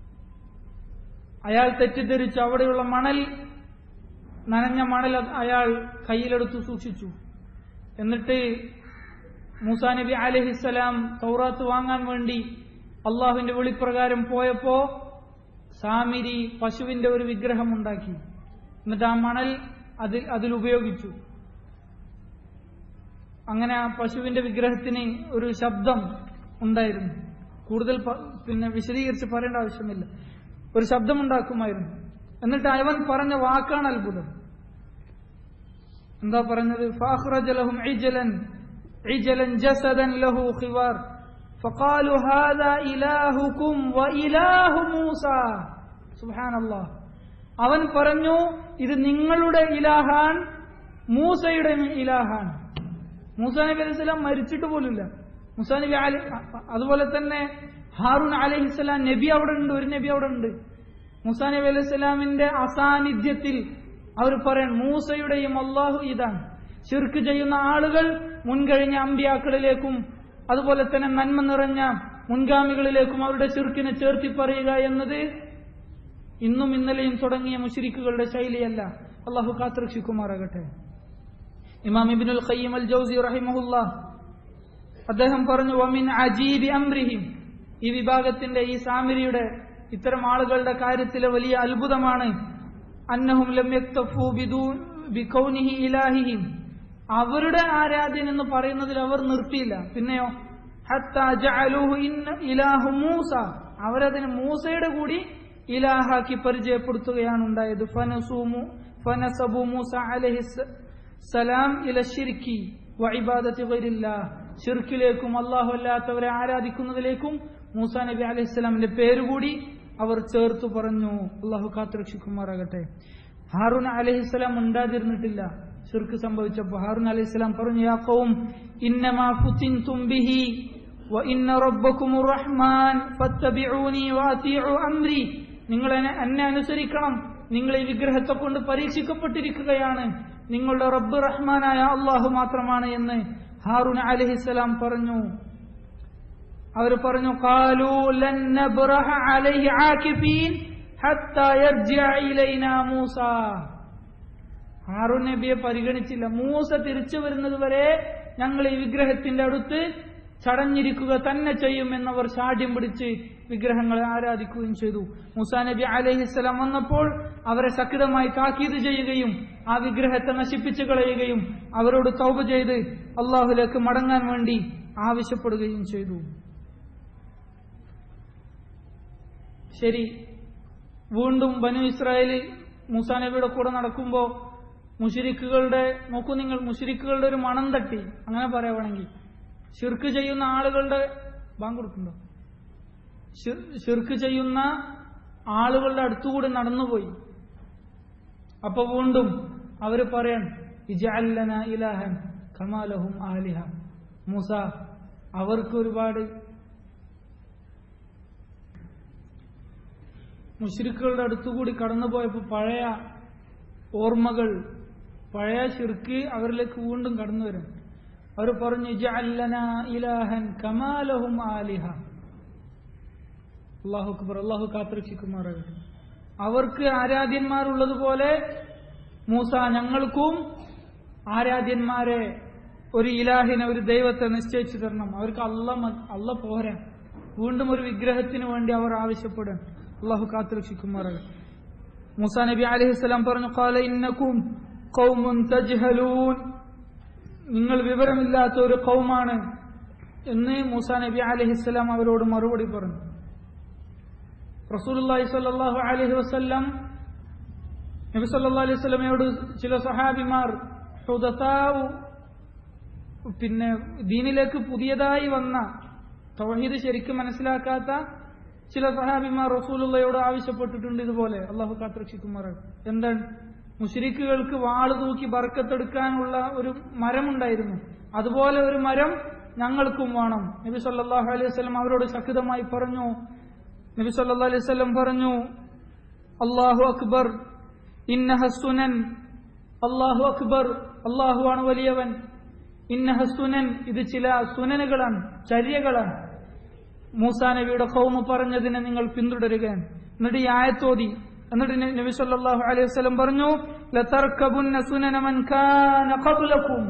A: അയാൾ തെറ്റിദ്ധരിച്ചു അവിടെയുള്ള മണൽ നനഞ്ഞ മണൽ അയാൾ കയ്യിലെടുത്ത് സൂക്ഷിച്ചു എന്നിട്ട് മൂസാ നബി അലഹിസ്സലാം തൗറാത്ത് വാങ്ങാൻ വേണ്ടി അള്ളാഹുവിന്റെ വിളിപ്രകാരം പോയപ്പോ സാമിരി പശുവിന്റെ ഒരു വിഗ്രഹം ഉണ്ടാക്കി എന്നിട്ട് ആ മണൽ അതിൽ അതിൽ ഉപയോഗിച്ചു അങ്ങനെ ആ പശുവിന്റെ വിഗ്രഹത്തിന് ഒരു ശബ്ദം ഉണ്ടായിരുന്നു കൂടുതൽ പിന്നെ വിശദീകരിച്ച് പറയേണ്ട ആവശ്യമില്ല ഒരു ശബ്ദമുണ്ടാക്കുമായിരുന്നു എന്നിട്ട് അവൻ പറഞ്ഞ വാക്കാണ് അത്ഭുതം എന്താ പറഞ്ഞത് ഫാഹ്റജലഹും ഐജലൻ عجلا جسدا له خوار فقالوا هذا إلهكم وإله موسى سبحان الله അവൻ പറഞ്ഞു ഇത് നിങ്ങളുടെ ഇലാഹാൻ മൂസയുടെ ഇലാഹാൻ മൂസ നബി അലൈഹി സ്വലാം മരിച്ചിട്ട് പോലുമില്ല മൂസ നബി അലി അതുപോലെ തന്നെ ഹാറൂൻ അലഹിസ്സലാം നബി അവിടെ ഉണ്ട് ഒരു നബി അവിടെ ഉണ്ട് മൂസ നബി അലൈഹി സ്വലാമിന്റെ അസാന്നിധ്യത്തിൽ അവർ പറയാൻ മൂസയുടെയും അള്ളാഹു ഇതാണ് ശിർക്ക് ചെയ്യുന്ന ആളുകൾ മുൻകഴിഞ്ഞ അമ്പിയാക്കളിലേക്കും അതുപോലെ തന്നെ നന്മ നിറഞ്ഞ മുൻഗാമികളിലേക്കും അവരുടെ ശിർക്കിനെ ചേർത്തി പറയുക എന്നത് ഇന്നും ഇന്നലെയും തുടങ്ങിയ മുഷിരിക്കുകളുടെ ശൈലിയല്ല അള്ളാഹു കാത്തുരക്ഷിക്കുമാറാകട്ടെ ഇമാം ഇബിനുൽ ഖയ്യിം അൽ ജൗസി റഹിമഹുല്ല അദ്ദേഹം പറഞ്ഞു വമിൻ അജീബി അംറിഹിം ഈ വിഭാഗത്തിന്റെ ഈ സാമിരിയുടെ ഇത്തരം ആളുകളുടെ കാര്യത്തിലെ വലിയ അത്ഭുതമാണ് അന്നഹും ലം യക്തഫു ബിദൂ- ബികൗനിഹി ഇലാഹിഹിം അവരുടെ ആരാധ്യൻ എന്ന് പറയുന്നതിൽ അവർ നിർത്തിയില്ല പിന്നെയോ ഹത്താ ജഅലൂഹു ഇന്ന ഇലാഹു മൂസ അവരതിന് മൂസയുടെ കൂടി ഇലാഹാക്കി പരിചയപ്പെടുത്തുകയാണ് ഉണ്ടായത് ഫനസൂമു ഫനസബു മൂസ അലൈഹി സലാം ഇല ഷിർക്കി വഇബാദത്തി ഗൈരില്ലാഹ് ഷിർക്കിലേക്കും അല്ലാഹു അല്ലാത്തവരെ ആരാധിക്കുന്നതിലേക്കും മൂസ നബി അലൈഹി സ്വലാമിന്റെ പേരുകൂടി അവർ ചേർത്തു പറഞ്ഞു അള്ളാഹു കാത്തുരക്ഷിക്കുമാറാകട്ടെ ഹാറൂൻ അലഹിസ്സലാം ഉണ്ടാതിരുന്നിട്ടില്ല ഷിർക്ക് സംഭവിച്ചപ്പോൾ ഹാറൂൻ അലഹിസ്സലാം പറഞ്ഞു യാ ഖൗം ഇന്നമാ ഫുതിൻതും ബിഹി وإن ربكم الرحمن فاتبعوني وأطيعوا أمري നിങ്ങൾ എന്നെ എന്നെ അനുസരിക്കണം നിങ്ങൾ ഈ വിഗ്രഹത്തെ കൊണ്ട് പരീക്ഷിക്കപ്പെട്ടിരിക്കുകയാണ് നിങ്ങളുടെ റബ്ബ് റഹ്മാനായ അള്ളാഹു മാത്രമാണ് എന്ന് ഹാറൂൻ അലഹിസ്സലാം പറഞ്ഞു അവർ പറഞ്ഞു കാലു ലൻ നബ്റഹ അലൈഹി ആകിഫീൻ ഹത്താ യർജിഅ ഇലൈനാ മൂസ ഹാറൂൻ നബിയെ പരിഗണിച്ചില്ല മൂസ തിരിച്ചു വരുന്നത് വരെ ഞങ്ങൾ ഈ വിഗ്രഹത്തിന്റെ അടുത്ത് ചടഞ്ഞിരിക്കുക തന്നെ ചെയ്യുമെന്നവർ ശാഠ്യം പിടിച്ച് വിഗ്രഹങ്ങളെ ആരാധിക്കുകയും ചെയ്തു മുസാ നബി അലഹിസ്സലാം വന്നപ്പോൾ അവരെ ശക്തമായി താക്കീത് ചെയ്യുകയും ആ വിഗ്രഹത്തെ നശിപ്പിച്ചു കളയുകയും അവരോട് തൗബ ചെയ്ത് അള്ളാഹുലേക്ക് മടങ്ങാൻ വേണ്ടി ആവശ്യപ്പെടുകയും ചെയ്തു ശരി വീണ്ടും ബനു ഇസ്രായേലിൽ മൂസാ നബിയുടെ കൂടെ നടക്കുമ്പോ മുഷിരിക്കുകളുടെ നോക്കൂ നിങ്ങൾ മുഷിരിക്കുകളുടെ ഒരു മണം തട്ടി അങ്ങനെ പറയാണെങ്കിൽ ഷിർക്ക് ചെയ്യുന്ന ആളുകളുടെ ബാങ്ക് കൊടുക്കുന്നുണ്ടോ ഷിർ- ഷിർക്ക് ചെയ്യുന്ന ആളുകളുടെ അടുത്തുകൂടി നടന്നുപോയി അപ്പൊ വീണ്ടും അവര് പറയാൻ ഇജഅല്ലന ഇലാഹൻ കമാലഹും ആലിഹ മൂസ അവർക്ക് ഒരുപാട് മുഷ്രിക്കുകളുടെ അടുത്തുകൂടി കടന്നുപോയപ്പോൾ പഴയ ഓർമ്മകൾ പഴയ ഷിർക്ക് അവരിലേക്ക് വീണ്ടും കടന്നു വരും അവർ പറഞ്ഞു ഇജഅല്ലന ഇലാഹൻ കമാലഹും ആലിഹ അള്ളാഹു അക്ബർ അള്ളാഹു കാത്തിരക്ഷിക്കുമാറാകട്ടെ അവർക്ക് ആരാധ്യന്മാരുള്ളതുപോലെ മൂസ ഞങ്ങൾക്കും ആരാധ്യന്മാരെ ഒരു ഇലാഹിനെ ഒരു ദൈവത്തെ നിശ്ചയിച്ചു തരണം അവർക്ക് അല്ല മ- അല്ല പോരാ വീണ്ടും ഒരു വിഗ്രഹത്തിന് വേണ്ടി അവർ ആവശ്യപ്പെടാൻ അള്ളാഹു കാത്തുരക്ഷിക്കുമാറാകട്ടെ മൂസ നബി അലഹിസ്സലാം പറഞ്ഞു കാല ഇന്നക്കും ഖൗമുൻ തജ്ഹലൂൻ നിങ്ങൾ വിവരമില്ലാത്ത ഒരു കൗമാണ് എന്ന് മൂസ നബി അലഹിസ്സലാം അവരോട് മറുപടി പറഞ്ഞു റസൂലുള്ളാഹി സ്വല്ലല്ലാഹു അലൈഹി വസല്ലം നബി സല്ലല്ലാഹു അലൈഹി വസല്ലമയോട് ചില സഹാബിമാർ ഹുദസാഉ പിന്നെ ദീനിലേക്ക് പുതിയതായി വന്ന തൗഹീദ് ശരിക്കും മനസ്സിലാക്കാത്ത ചില സഹാബിമാർ റസൂലുള്ളയോട് ആവശ്യപ്പെട്ടിട്ടുണ്ട് ഇതുപോലെ അള്ളാഹു കാത്തുരക്ഷിക്കുമാറാണ് എന്താണ് മുഷരിക്കുകൾക്ക് വാള് തൂക്കി ബർക്കത്തെടുക്കാനുള്ള ഒരു മരമുണ്ടായിരുന്നു അതുപോലെ ഒരു മരം ഞങ്ങൾക്കും വേണം നബി സല്ലല്ലാഹു അലൈഹി വസല്ലം അവരോട് ശക്തമായി പറഞ്ഞു നബി സല്ലല്ലാഹു അലൈഹി വസല്ലം പറഞ്ഞു അല്ലാഹു അക്ബർ ഇന്നഹ സുനൻ അല്ലാഹു അക്ബർ അല്ലാഹു ആണ് വലിയവൻ ഇന്നഹ സുനൻ ഇത് ചില സുനനുകളാണ് ചര്യകളാണ് മൂസാ നബിയുടെ കൗമ പറഞ്ഞതിനെ നിങ്ങൾ പിന്തുടരുകയാണ് എന്നിട്ട് ഈ ആയത്തോതി എന്നിട്ട് ന- നബി സല്ലല്ലാഹു അലൈഹി വസല്ലം പറഞ്ഞു ലതർക്കബുന്ന സുനന മൻ കാന ഖബ്ലക്കും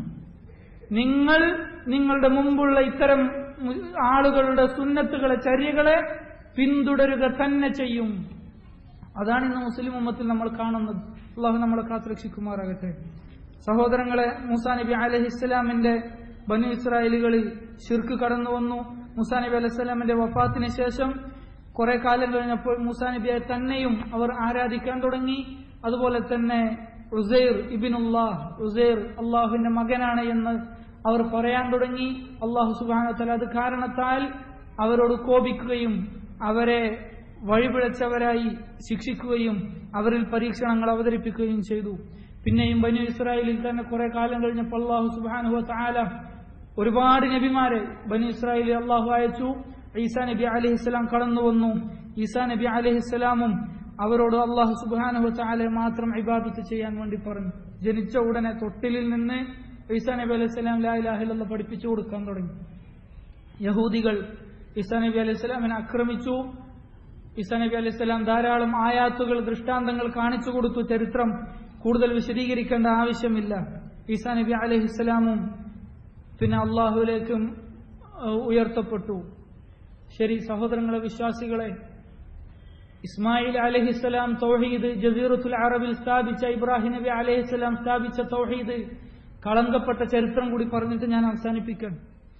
A: നിങ്ങൾ നിങ്ങളുടെ മുമ്പുള്ള ഇത്തരം മു- ആളുകളുടെ സുന്നത്തുകളെ ചര്യകളെ പിന്തുടരുക തന്നെ ചെയ്യും അതാണ് ഇന്ന് മുസ്ലിം ഉമ്മത്തിൽ നമ്മൾ കാണുന്നത് അള്ളാഹു നമ്മളെ കാത്തുരക്ഷിക്കുമാറാകട്ടെ സഹോദരങ്ങളെ മൂസാ നബി അലഹി ഇസ്ലാമിന്റെ ബനു ഇസ്രായേലുകളിൽ ഷിർക്ക് കടന്നു വന്നു മൂസാ നബി അലൈഹി സ്വലാമിന്റെ വഫാത്തിന് ശേഷം കുറെ കാലം കഴിഞ്ഞപ്പോൾ മൂസാ നബിയെ തന്നെയും അവർ ആരാധിക്കാൻ തുടങ്ങി അതുപോലെ തന്നെ ഉസൈർ ഇബിനുല്ലാഹ് ഉസൈർ അള്ളാഹുവിന്റെ മകനാണ് എന്ന് അവർ പറയാൻ തുടങ്ങി അള്ളാഹു സുബാനത്തല അത് കാരണത്താൽ അവരോട് കോപിക്കുകയും അവരെ വഴിപിഴച്ചവരായി ശിക്ഷിക്കുകയും അവരിൽ പരീക്ഷണങ്ങൾ അവതരിപ്പിക്കുകയും ചെയ്തു പിന്നെയും ബനു ഇസ്രായേലിൽ തന്നെ കുറെ കാലം കഴിഞ്ഞപ്പോൾ അള്ളാഹു സുബാനുഹ താല ഒരുപാട് നബിമാരെ ബനു ഇസ്രായേലിൽ അള്ളാഹു അയച്ചു ഈസാ നബി അലഹിസ്സലാം കടന്നു വന്നു ഈസാ നബി അലഹിസ്സലാമും അവരോട് അള്ളാഹു സുബാനുഹ താലെ മാത്രം ഇബാദത്ത് ചെയ്യാൻ വേണ്ടി പറഞ്ഞു ജനിച്ച ഉടനെ തൊട്ടിലിൽ നിന്ന് ഈസാ നബി അലൈഹി സ്വലാം ലാഹിലുള്ള പഠിപ്പിച്ചു കൊടുക്കാൻ തുടങ്ങി യഹൂദികൾ ഈസാ നബി അലൈഹി സ്വലാമിനെ ആക്രമിച്ചു ഈസാ നബി അലൈഹി സ്വലാം ധാരാളം ആയാത്തുകൾ ദൃഷ്ടാന്തങ്ങൾ കാണിച്ചു കൊടുത്തു ചരിത്രം കൂടുതൽ വിശദീകരിക്കേണ്ട ആവശ്യമില്ല ഈസാ നബി അലൈഹി സ്വലാമും പിന്നെ അള്ളാഹുലേക്കും ഉയർത്തപ്പെട്ടു ശരി സഹോദരങ്ങളെ വിശ്വാസികളെ ഇസ്മായിൽ അലഹിസ്സലാം തൗഹീദ് ജസീറത്തുൽ അറബിൽ സ്ഥാപിച്ച ഇബ്രാഹിം നബി അലഹിസ്സലാം സ്ഥാപിച്ച തൗഹീദ് കളങ്കപ്പെട്ട ചരിത്രം കൂടി പറഞ്ഞിട്ട് ഞാൻ അവസാനിപ്പിക്കണം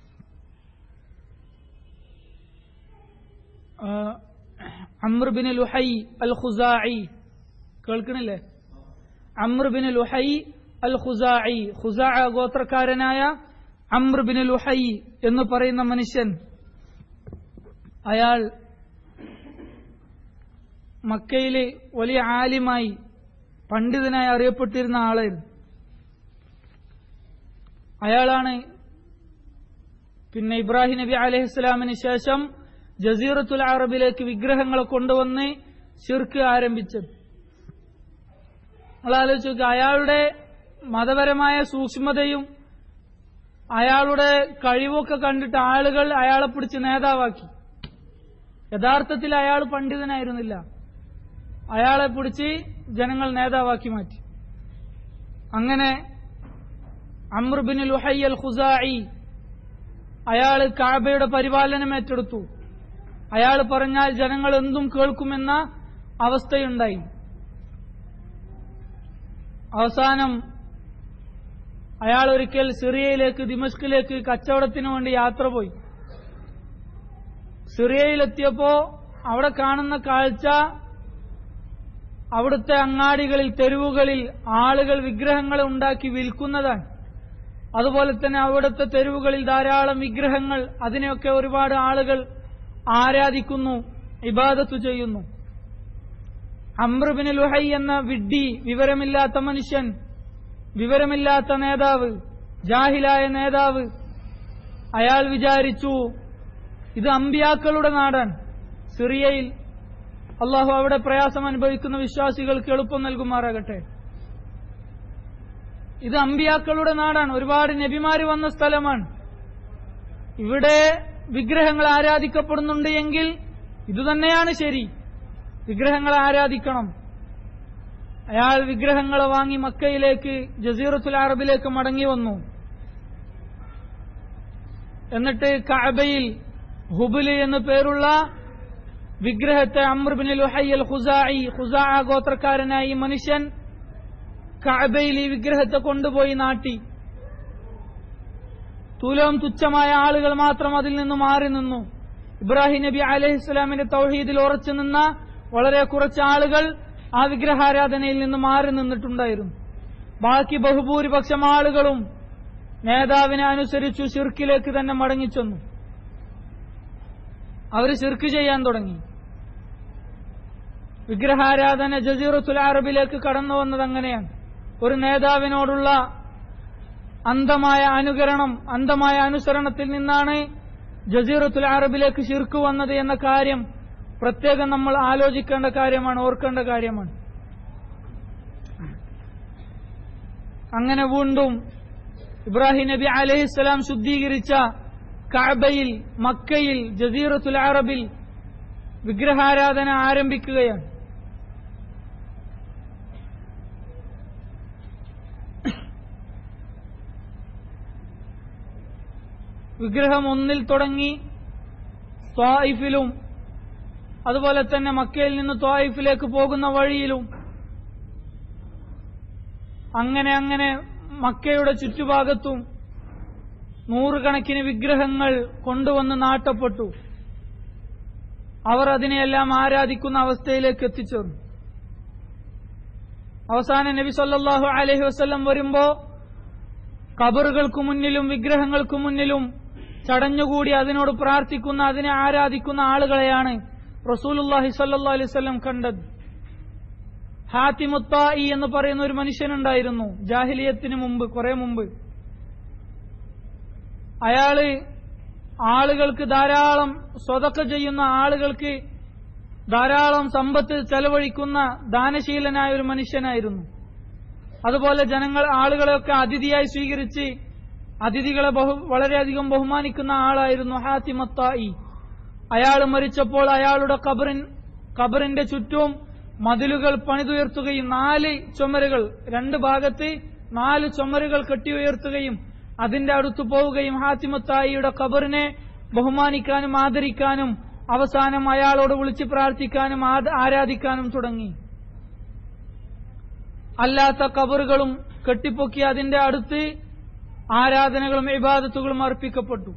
A: അമ്രുബിൻ ലുഹൈ അൽ ഖുസായി കേൾക്കണില്ലേ അമ്രുബിൻ ലുഹൈ അൽ ഖുസായി ഖുസാ ഗോത്രക്കാരനായ അമ്രുബിൻ ലുഹൈ എന്ന് പറയുന്ന മനുഷ്യൻ അയാൾ മക്കയിലെ വലിയ ആലിമായി പണ്ഡിതനായി അറിയപ്പെട്ടിരുന്ന ആളായിരുന്നു അയാളാണ് പിന്നെ ഇബ്രാഹിം നബി അലഹിസ്ലാമിന് ശേഷം ജസീറത്തുൽ അറബിലേക്ക് വിഗ്രഹങ്ങളെ കൊണ്ടുവന്ന് ശിർക്ക് ആരംഭിച്ചത് നമ്മൾ ആലോചിച്ച് നോക്കുക അയാളുടെ മതപരമായ സൂക്ഷ്മതയും അയാളുടെ കഴിവൊക്കെ കണ്ടിട്ട് ആളുകൾ അയാളെ പിടിച്ച് നേതാവാക്കി യഥാർത്ഥത്തിൽ അയാൾ പണ്ഡിതനായിരുന്നില്ല അയാളെ പിടിച്ച് ജനങ്ങൾ നേതാവാക്കി മാറ്റി അങ്ങനെ അമ്രുബിൻ ലുഹൈ അൽ ഖുസായി അയാൾ കാബയുടെ പരിപാലനം ഏറ്റെടുത്തു അയാൾ പറഞ്ഞാൽ ജനങ്ങൾ എന്തും കേൾക്കുമെന്ന അവസ്ഥയുണ്ടായി അവസാനം അയാൾ ഒരിക്കൽ സിറിയയിലേക്ക് ദിമസ്കിലേക്ക് കച്ചവടത്തിനു വേണ്ടി യാത്ര പോയി സിറിയയിലെത്തിയപ്പോ അവിടെ കാണുന്ന കാഴ്ച അവിടുത്തെ അങ്ങാടികളിൽ തെരുവുകളിൽ ആളുകൾ വിഗ്രഹങ്ങൾ ഉണ്ടാക്കി വിൽക്കുന്നതാണ് അതുപോലെ തന്നെ അവിടുത്തെ തെരുവുകളിൽ ധാരാളം വിഗ്രഹങ്ങൾ അതിനെയൊക്കെ ഒരുപാട് ആളുകൾ ആരാധിക്കുന്നു ഇബാദത്തു ചെയ്യുന്നു അമ്രുബിൻ ലുഹൈ എന്ന വിഡ്ഡി വിവരമില്ലാത്ത മനുഷ്യൻ വിവരമില്ലാത്ത നേതാവ് ജാഹിലായ നേതാവ് അയാൾ വിചാരിച്ചു ഇത് അമ്പിയാക്കളുടെ നാടാണ് സിറിയയിൽ അള്ളാഹു അവിടെ പ്രയാസം അനുഭവിക്കുന്ന വിശ്വാസികൾക്ക് എളുപ്പം നൽകുമാറാകട്ടെ ഇത് അമ്പിയാക്കളുടെ നാടാണ് ഒരുപാട് നബിമാര് വന്ന സ്ഥലമാണ് ഇവിടെ വിഗ്രഹങ്ങൾ ആരാധിക്കപ്പെടുന്നുണ്ട് എങ്കിൽ ഇതുതന്നെയാണ് ശരി വിഗ്രഹങ്ങളെ ആരാധിക്കണം അയാൾ വിഗ്രഹങ്ങളെ വാങ്ങി മക്കയിലേക്ക് ജസീറത്തുൽ അറബിലേക്ക് മടങ്ങി വന്നു എന്നിട്ട് കഅബയിൽ ഹുബുലി എന്നു പേരുള്ള വിഗ്രഹത്തെ അമ്രുബിൻ ലുഹൈ അൽ ഖുസായി ഖുസാ ഗോത്രക്കാരനായ ഈ മനുഷ്യൻ കഅബയിൽ ഈ വിഗ്രഹത്തെ കൊണ്ടുപോയി നാട്ടി തുലവും തുച്ഛമായ ആളുകൾ മാത്രം അതിൽ നിന്ന് മാറി നിന്നു ഇബ്രാഹിം നബി അലഹിസ്ലാമിന്റെ തൗഹീദിൽ ഉറച്ചു നിന്ന വളരെ കുറച്ച് ആളുകൾ ആ വിഗ്രഹാരാധനയിൽ നിന്ന് മാറി നിന്നിട്ടുണ്ടായിരുന്നു ബാക്കി ബഹുഭൂരിപക്ഷം ആളുകളും നേതാവിനെ അനുസരിച്ചു ശിർക്കിലേക്ക് തന്നെ മടങ്ങിച്ചെന്നു അവർ ശിർക്ക് ചെയ്യാൻ തുടങ്ങി വിഗ്രഹാരാധന ജസീറത്തുൽ അറബിലേക്ക് കടന്നു വന്നത് അങ്ങനെയാണ് ഒരു നേതാവിനോടുള്ള അന്ധമായ അനുകരണം അന്ധമായ അനുസരണത്തിൽ നിന്നാണ് ജസീറത്തുൽ അറബിലേക്ക് ശിർക്ക് വന്നത് എന്ന കാര്യം പ്രത്യേകം നമ്മൾ ആലോചിക്കേണ്ട കാര്യമാണ് ഓർക്കേണ്ട കാര്യമാണ് അങ്ങനെ വീണ്ടും ഇബ്രാഹിം നബി അലഹിസ്സലാം ശുദ്ധീകരിച്ച കഅബയിൽ മക്കയിൽ ജസീറത്തുൽ അറബിൽ വിഗ്രഹാരാധന ആരംഭിക്കുകയാണ് വിഗ്രഹം ഒന്നിൽ തുടങ്ങി ത്വായിഫിലും അതുപോലെ തന്നെ മക്കയിൽ നിന്ന് ത്വായിഫിലേക്ക് പോകുന്ന വഴിയിലും അങ്ങനെ അങ്ങനെ മക്കയുടെ ചുറ്റുഭാഗത്തും നൂറുകണക്കിന് വിഗ്രഹങ്ങൾ കൊണ്ടുവന്ന് നാട്ടപ്പെട്ടു അവർ അതിനെയെല്ലാം ആരാധിക്കുന്ന അവസ്ഥയിലേക്ക് എത്തിച്ചേർന്നു അവസാന നബി സല്ലാഹു അലഹി വസ്ല്ലം വരുമ്പോ കബറുകൾക്ക് മുന്നിലും വിഗ്രഹങ്ങൾക്ക് മുന്നിലും ചടഞ്ഞുകൂടി അതിനോട് പ്രാർത്ഥിക്കുന്ന അതിനെ ആരാധിക്കുന്ന ആളുകളെയാണ് റസൂലുല്ലാഹി സല്ലാ അലൈവല്ലം കണ്ടത് ഹാത്തിമുത്തായി എന്ന് പറയുന്ന ഒരു മനുഷ്യനുണ്ടായിരുന്നു ജാഹിലിയത്തിന് മുമ്പ് കുറെ മുമ്പ് അയാള് ആളുകൾക്ക് ധാരാളം സ്വതക്ക ചെയ്യുന്ന ആളുകൾക്ക് ധാരാളം സമ്പത്ത് ചെലവഴിക്കുന്ന ദാനശീലനായ ഒരു മനുഷ്യനായിരുന്നു അതുപോലെ ജനങ്ങൾ ആളുകളെയൊക്കെ അതിഥിയായി സ്വീകരിച്ച് അതിഥികളെ ബഹു വളരെയധികം ബഹുമാനിക്കുന്ന ആളായിരുന്നു ഹാത്തിമത്തായി അയാൾ മരിച്ചപ്പോൾ അയാളുടെ കബറിൻ കബറിന്റെ ചുറ്റും മതിലുകൾ പണിതുയർത്തുകയും നാല് ചുമരുകൾ രണ്ട് ഭാഗത്ത് നാല് ചുമരുകൾ കെട്ടിയുയർത്തുകയും അതിന്റെ അടുത്ത് പോവുകയും ഹാത്തിമത്തായിയുടെ കബറിനെ ബഹുമാനിക്കാനും ആദരിക്കാനും അവസാനം അയാളോട് വിളിച്ച് പ്രാർത്ഥിക്കാനും ആരാധിക്കാനും തുടങ്ങി അല്ലാത്ത കബറുകളും കെട്ടിപ്പൊക്കി അതിന്റെ അടുത്ത് ആരാധനകളും ഇബാദത്തുകളും അർപ്പിക്കപ്പെട്ടു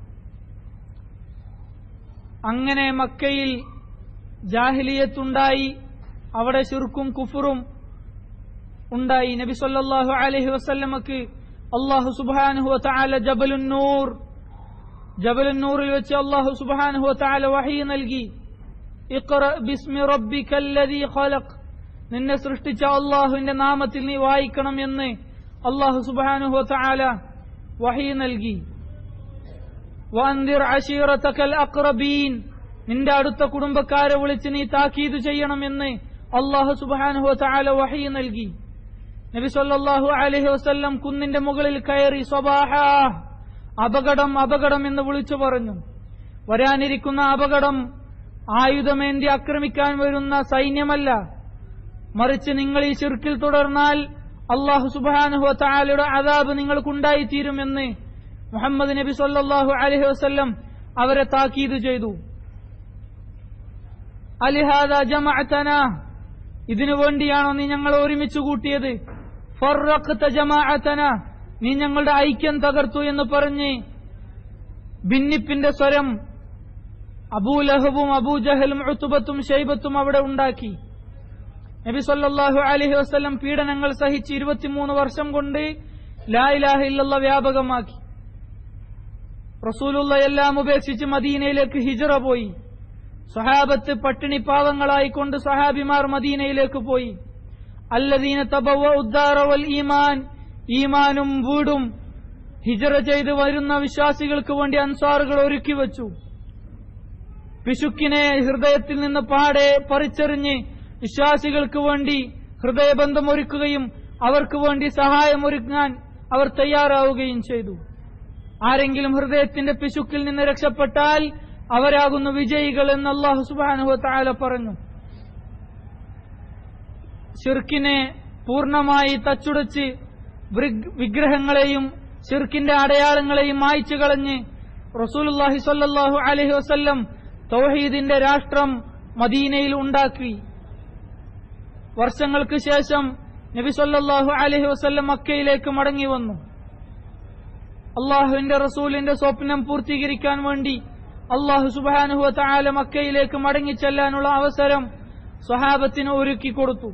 A: അങ്ങനെ മക്കയിൽ ജാഹിലിയത്തുണ്ടായി അവിടെ ശുർക്കും കുഫറും ഉണ്ടായി നബി സല്ലല്ലാഹു അലൈഹി വസല്ലമക്ക് അള്ളാഹു സുബ്ഹാനഹു വതആല ജബലുന്നൂർ ജബലുന്നൂറിൽ വെച്ച് അള്ളാഹു സുബ്ഹാനഹു വതആല വഹി നൽകി ഇഖ്റ ബിസ്മി റബ്ബിക്കല്ലദീ ഖലഖ് നിന്നെ സൃഷ്ടിച്ച അള്ളാഹുവിന്റെ നാമത്തിൽ നീ വായിക്കണം എന്ന് അള്ളാഹു സുബ്ഹാനഹു വതആല വഹി നൽകി വഅൻദിർ അശീറതകൽ അഖ്റബീൻ നിന്റെ അടുത്ത കുടുംബക്കാരെ വിളിച്ച് നീ താക്കീത് ചെയ്യണമെന്ന് അള്ളാഹു സുബ്ഹാനഹു വതആല വഹി നൽകി നബി സല്ലല്ലാഹു അലൈഹി വസല്ലം കുന്നിന്റെ മുകളിൽ കയറി സ്വബാഹ അപകടം അപകടം എന്ന് വിളിച്ചു പറഞ്ഞു വരാനിരിക്കുന്ന അപകടം ആയുധമേന്തി ആക്രമിക്കാൻ വരുന്ന സൈന്യമല്ല മറിച്ച് നിങ്ങൾ ഈ ശിർക്കിൽ തുടർന്നാൽ അള്ളാഹു സുബാനുഹു താലയുടെ അതാബ് നിങ്ങൾക്കുണ്ടായിത്തീരുമെന്ന് മുഹമ്മദ് നബി സല്ലാഹു അലഹി വസ്ല്ലം അവരെ താക്കീത് ചെയ്തു അലിഹാദ ജമാഅത്തന ഇതിനു വേണ്ടിയാണോ നീ ഞങ്ങൾ ഒരുമിച്ച് കൂട്ടിയത് ഫറഖ്ത ജമാഅത്തന നീ ഞങ്ങളുടെ ഐക്യം തകർത്തു എന്ന് പറഞ്ഞ് ഭിന്നിപ്പിന്റെ സ്വരം അബൂലഹബും അബൂജഹലും ഉത്തുബത്തും ഷൈബത്തും അവിടെ ഉണ്ടാക്കി നബി സല്ലല്ലാഹു അലൈഹി വസല്ലം പീഡനങ്ങൾ സഹിച്ച് ഇരുപത്തിമൂന്ന് വർഷം കൊണ്ട് ലാ ഇലാഹ ഇല്ലല്ലാഹ് വ്യാപകമാക്കി റസൂലുള്ള എല്ലാം ഉപേക്ഷിച്ച് മദീനയിലേക്ക് ഹിജറ പോയി സഹാബത്ത് പട്ടിണി പാവങ്ങളായിക്കൊണ്ട് സഹാബിമാർ മദീനയിലേക്ക് പോയി അല്ലദീന തബവ ഉദ്ദാറ വൽ ഈമാൻ ഈമാനും വീടും ഹിജറ ചെയ്ത് വരുന്ന വിശ്വാസികൾക്ക് വേണ്ടി അൻസാറുകൾ ഒരുക്കി വച്ചു പിശുക്കിനെ ഹൃദയത്തിൽ നിന്ന് പാടെ പറിച്ചെറിഞ്ഞ് വിശ്വാസികൾക്ക് വേണ്ടി ഹൃദയബന്ധം ഒരുക്കുകയും അവർക്ക് വേണ്ടി സഹായമൊരുക്കാൻ അവർ തയ്യാറാവുകയും ചെയ്തു ആരെങ്കിലും ഹൃദയത്തിന്റെ പിശുക്കിൽ നിന്ന് രക്ഷപ്പെട്ടാൽ അവരാകുന്നു വിജയികൾ എന്ന് അള്ളാഹു സുബാനുഹ താല പറഞ്ഞു ഷിർക്കിനെ പൂർണ്ണമായി തച്ചുടച്ച് വിഗ്രഹങ്ങളെയും ഷിർക്കിന്റെ അടയാളങ്ങളെയും മായ്ച്ചു കളഞ്ഞ് റസൂലുല്ലാഹി സ്വല്ലല്ലാഹു അലൈഹി വസല്ലം തൗഹീദിന്റെ രാഷ്ട്രം മദീനയിൽ ഉണ്ടാക്കി വർഷങ്ങൾക്ക് ശേഷം നബി സല്ലല്ലാഹു അലൈഹി വസല്ലം മക്കയിലേക്ക് മടങ്ങി വന്നു അള്ളാഹുവിന്റെ റസൂലിന്റെ സ്വപ്നം പൂർത്തീകരിക്കാൻ വേണ്ടി അള്ളാഹു സുബാനുഹു താല മക്കയിലേക്ക് മടങ്ങിച്ചെല്ലാനുള്ള അവസരം സ്വഹാബത്തിന് ഒരുക്കി കൊടുത്തു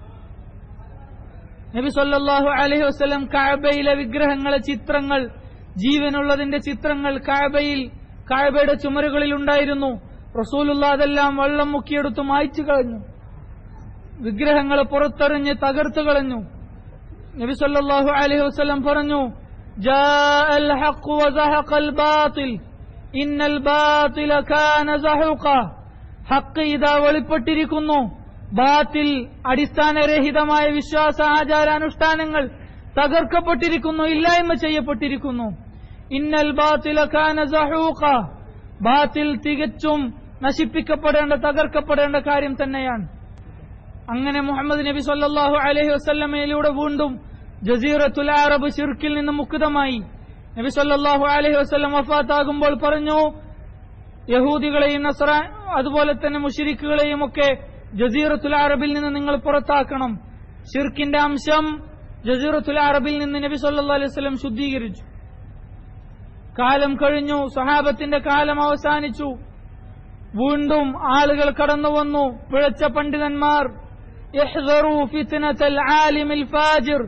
A: നബി സല്ലല്ലാഹു അലൈഹി വസല്ലം കാബയിലെ വിഗ്രഹങ്ങളെ ചിത്രങ്ങൾ ജീവനുള്ളതിന്റെ ചിത്രങ്ങൾ കാബയിൽ കാബയുടെ ചുമരുകളിൽ ഉണ്ടായിരുന്നു റസൂലുള്ള അതെല്ലാം വെള്ളം മുക്കിയെടുത്ത് മായ്ച്ചു കളഞ്ഞു വിഗ്രഹങ്ങളെ പുറത്തെറിഞ്ഞ് തകർത്തു കളഞ്ഞു നബി സല്ലല്ലാഹു അലൈഹി വസല്ലം പറഞ്ഞു جاء الحق وزهق الباطل إن الباطل كان زهوقا ഹക്ക് ഇതാ വെളിപ്പെട്ടിരിക്കുന്നു ബാത്തിൽ അടിസ്ഥാനരഹിതമായ വിശ്വാസ ആചാരാനുഷ്ഠാനങ്ങൾ തകർക്കപ്പെട്ടിരിക്കുന്നു ഇല്ലായ്മ ചെയ്യപ്പെട്ടിരിക്കുന്നു ഇന്നൽ ബാത്തില കാന സഹൂഖ ബാത്തിൽ തികച്ചും നശിപ്പിക്കപ്പെടേണ്ട തകർക്കപ്പെടേണ്ട കാര്യം തന്നെയാണ് അങ്ങനെ മുഹമ്മദ് നബി സല്ലല്ലാഹു അലൈഹി വസല്ലമയിലൂടെ വീണ്ടും ജസീറത്തുൽ അറബ് ഷിർക്കിൽ നിന്ന് മുക്തമായി നബി സല്ലല്ലാഹു അലൈഹി വസല്ലം വഫാത്താകുമ്പോൾ പറഞ്ഞു യഹൂദികളെയും നസ്ര അതുപോലെ തന്നെ മുഷിരിക്കുകളെയും ഒക്കെ ജസീറത്തുൽ അറബിൽ നിന്ന് നിങ്ങൾ പുറത്താക്കണം ഷിർക്കിന്റെ അംശം ജസീറത്തുൽ അറബിൽ നിന്ന് നബി സല്ലല്ലാഹു അലൈഹി വസല്ലം ശുദ്ധീകരിച്ചു കാലം കഴിഞ്ഞു സഹാബത്തിന്റെ കാലം അവസാനിച്ചു വീണ്ടും ആളുകൾ കടന്നു വന്നു പിഴച്ച പണ്ഡിതന്മാർ ഇഹ്ദറു ഫിത്നതൽ ആലിമിൽ ഫാജിർ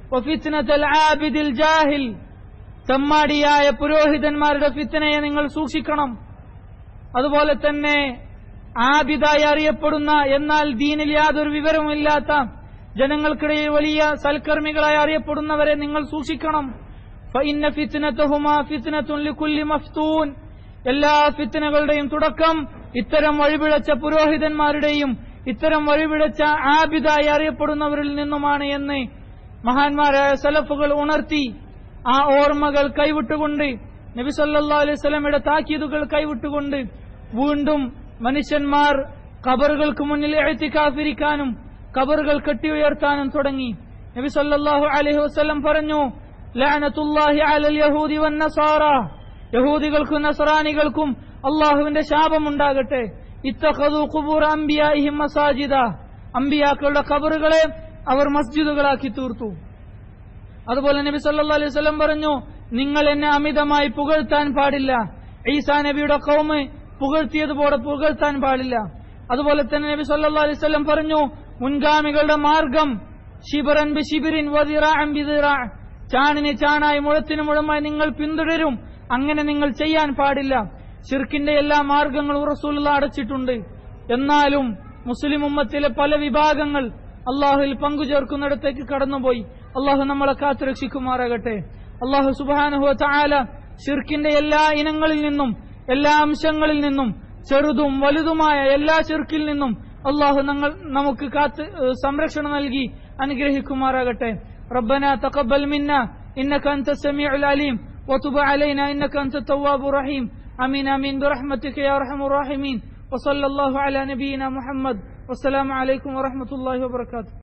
A: വഫിത്നതൽ ആബിദിൽ ജാഹിൽ തെമ്മാടിയായ പുരോഹിതന്മാരുടെ ഫിത്തനയെ നിങ്ങൾ സൂക്ഷിക്കണം അതുപോലെ തന്നെ ആബിദായി അറിയപ്പെടുന്ന എന്നാൽ ദീനിൽ യാതൊരു വിവരവുമില്ലാത്ത ജനങ്ങൾക്കിടയിൽ വലിയ സൽക്കർമ്മികളായി അറിയപ്പെടുന്നവരെ നിങ്ങൾ സൂക്ഷിക്കണം ഫഇന്ന ഫിത്നതഹുമാ ഫിത്നത്തുൻ ലികുല്ലി മഫ്തൂൻ എല്ലാ ഫിത്തനകളുടെയും തുടക്കം ഇത്തരം വഴിപിഴച്ച പുരോഹിതന്മാരുടെയും ഇത്തരം വഴിപിഴച്ച ആബിദായി അറിയപ്പെടുന്നവരിൽ നിന്നുമാണ് എന്ന് മഹാന്മാരായ സലഫുകൾ ഉണർത്തി ആ ഓർമ്മകൾ കൈവിട്ടുകൊണ്ട് നബി സല്ലാ അലൈഹി സ്വലമയുടെ താക്കീതുകൾ കൈവിട്ടുകൊണ്ട് വീണ്ടും മനുഷ്യന്മാർ കബറുകൾക്ക് മുന്നിൽ എഴുത്തിക്കാഫിരിക്കാനും കബറുകൾ കെട്ടിയുയർത്താനും തുടങ്ങി നബി സല്ലല്ലാഹു അലൈഹി വസല്ലം പറഞ്ഞു ലഅനത്തുല്ലാഹി അലൽ യഹൂദി വന്നസാറ യഹൂദികൾക്കും നസറാനികൾക്കും അള്ളാഹുവിന്റെ ശാപമുണ്ടാകട്ടെ ഇത്തഖദു ഖുബൂർ അംബിയാഇഹിം മസാജിദ അംബിയാക്കളുടെ കബറുകളെ അവർ മസ്ജിദുകളാക്കി തീർത്തു അതുപോലെ നബി സല്ലല്ലാഹു അലൈഹി വസല്ലം പറഞ്ഞു നിങ്ങൾ എന്നെ അമിതമായി പുകഴ്ത്താൻ പാടില്ല ഈസാ നബിയുടെ കൗമ് പുകഴ്ത്തിയതുപോലെ പുകഴ്ത്താൻ പാടില്ല അതുപോലെ തന്നെ നബി സല്ലല്ലാഹു അലൈഹി വസല്ലം പറഞ്ഞു മുൻഗാമികളുടെ മാർഗം ഷിബറൻ ബി ഷിബിരിൻ വദിറാഅൻ ബിദിറാ ചാണിന് ചാണായി മുഴത്തിന് മുഴമായി നിങ്ങൾ പിന്തുടരും അങ്ങനെ നിങ്ങൾ ചെയ്യാൻ പാടില്ല ഷിർക്കിന്റെ എല്ലാ മാർഗങ്ങളും റസൂലുള്ള അടച്ചിട്ടുണ്ട് എന്നാലും മുസ്ലിം ഉമ്മത്തിലെ പല വിഭാഗങ്ങൾ അള്ളാഹുവിൽ പങ്കുചേർക്കുന്നിടത്തേക്ക് കടന്നുപോയി അള്ളാഹു നമ്മളെ കാത്തുരക്ഷിക്കുമാറാകട്ടെ അള്ളാഹു സുബാനുഹു ചായാല ഷിർക്കിന്റെ എല്ലാ ഇനങ്ങളിൽ നിന്നും എല്ലാ അംശങ്ങളിൽ നിന്നും ചെറുതും വലുതുമായ എല്ലാ ഷിർക്കിൽ നിന്നും അള്ളാഹു ഞങ്ങൾ നമുക്ക് കാത്ത് സംരക്ഷണം നൽകി അനുഗ്രഹിക്കുമാറാകട്ടെ ربنا تقبل منا إنك أنت السميع العليم وتب علينا إنك أنت التواب الرحيم أمين أمين برحمتك يا أرحم الراحمين وصلى الله على نبينا محمد والسلام عليكم ورحمة الله وبركاته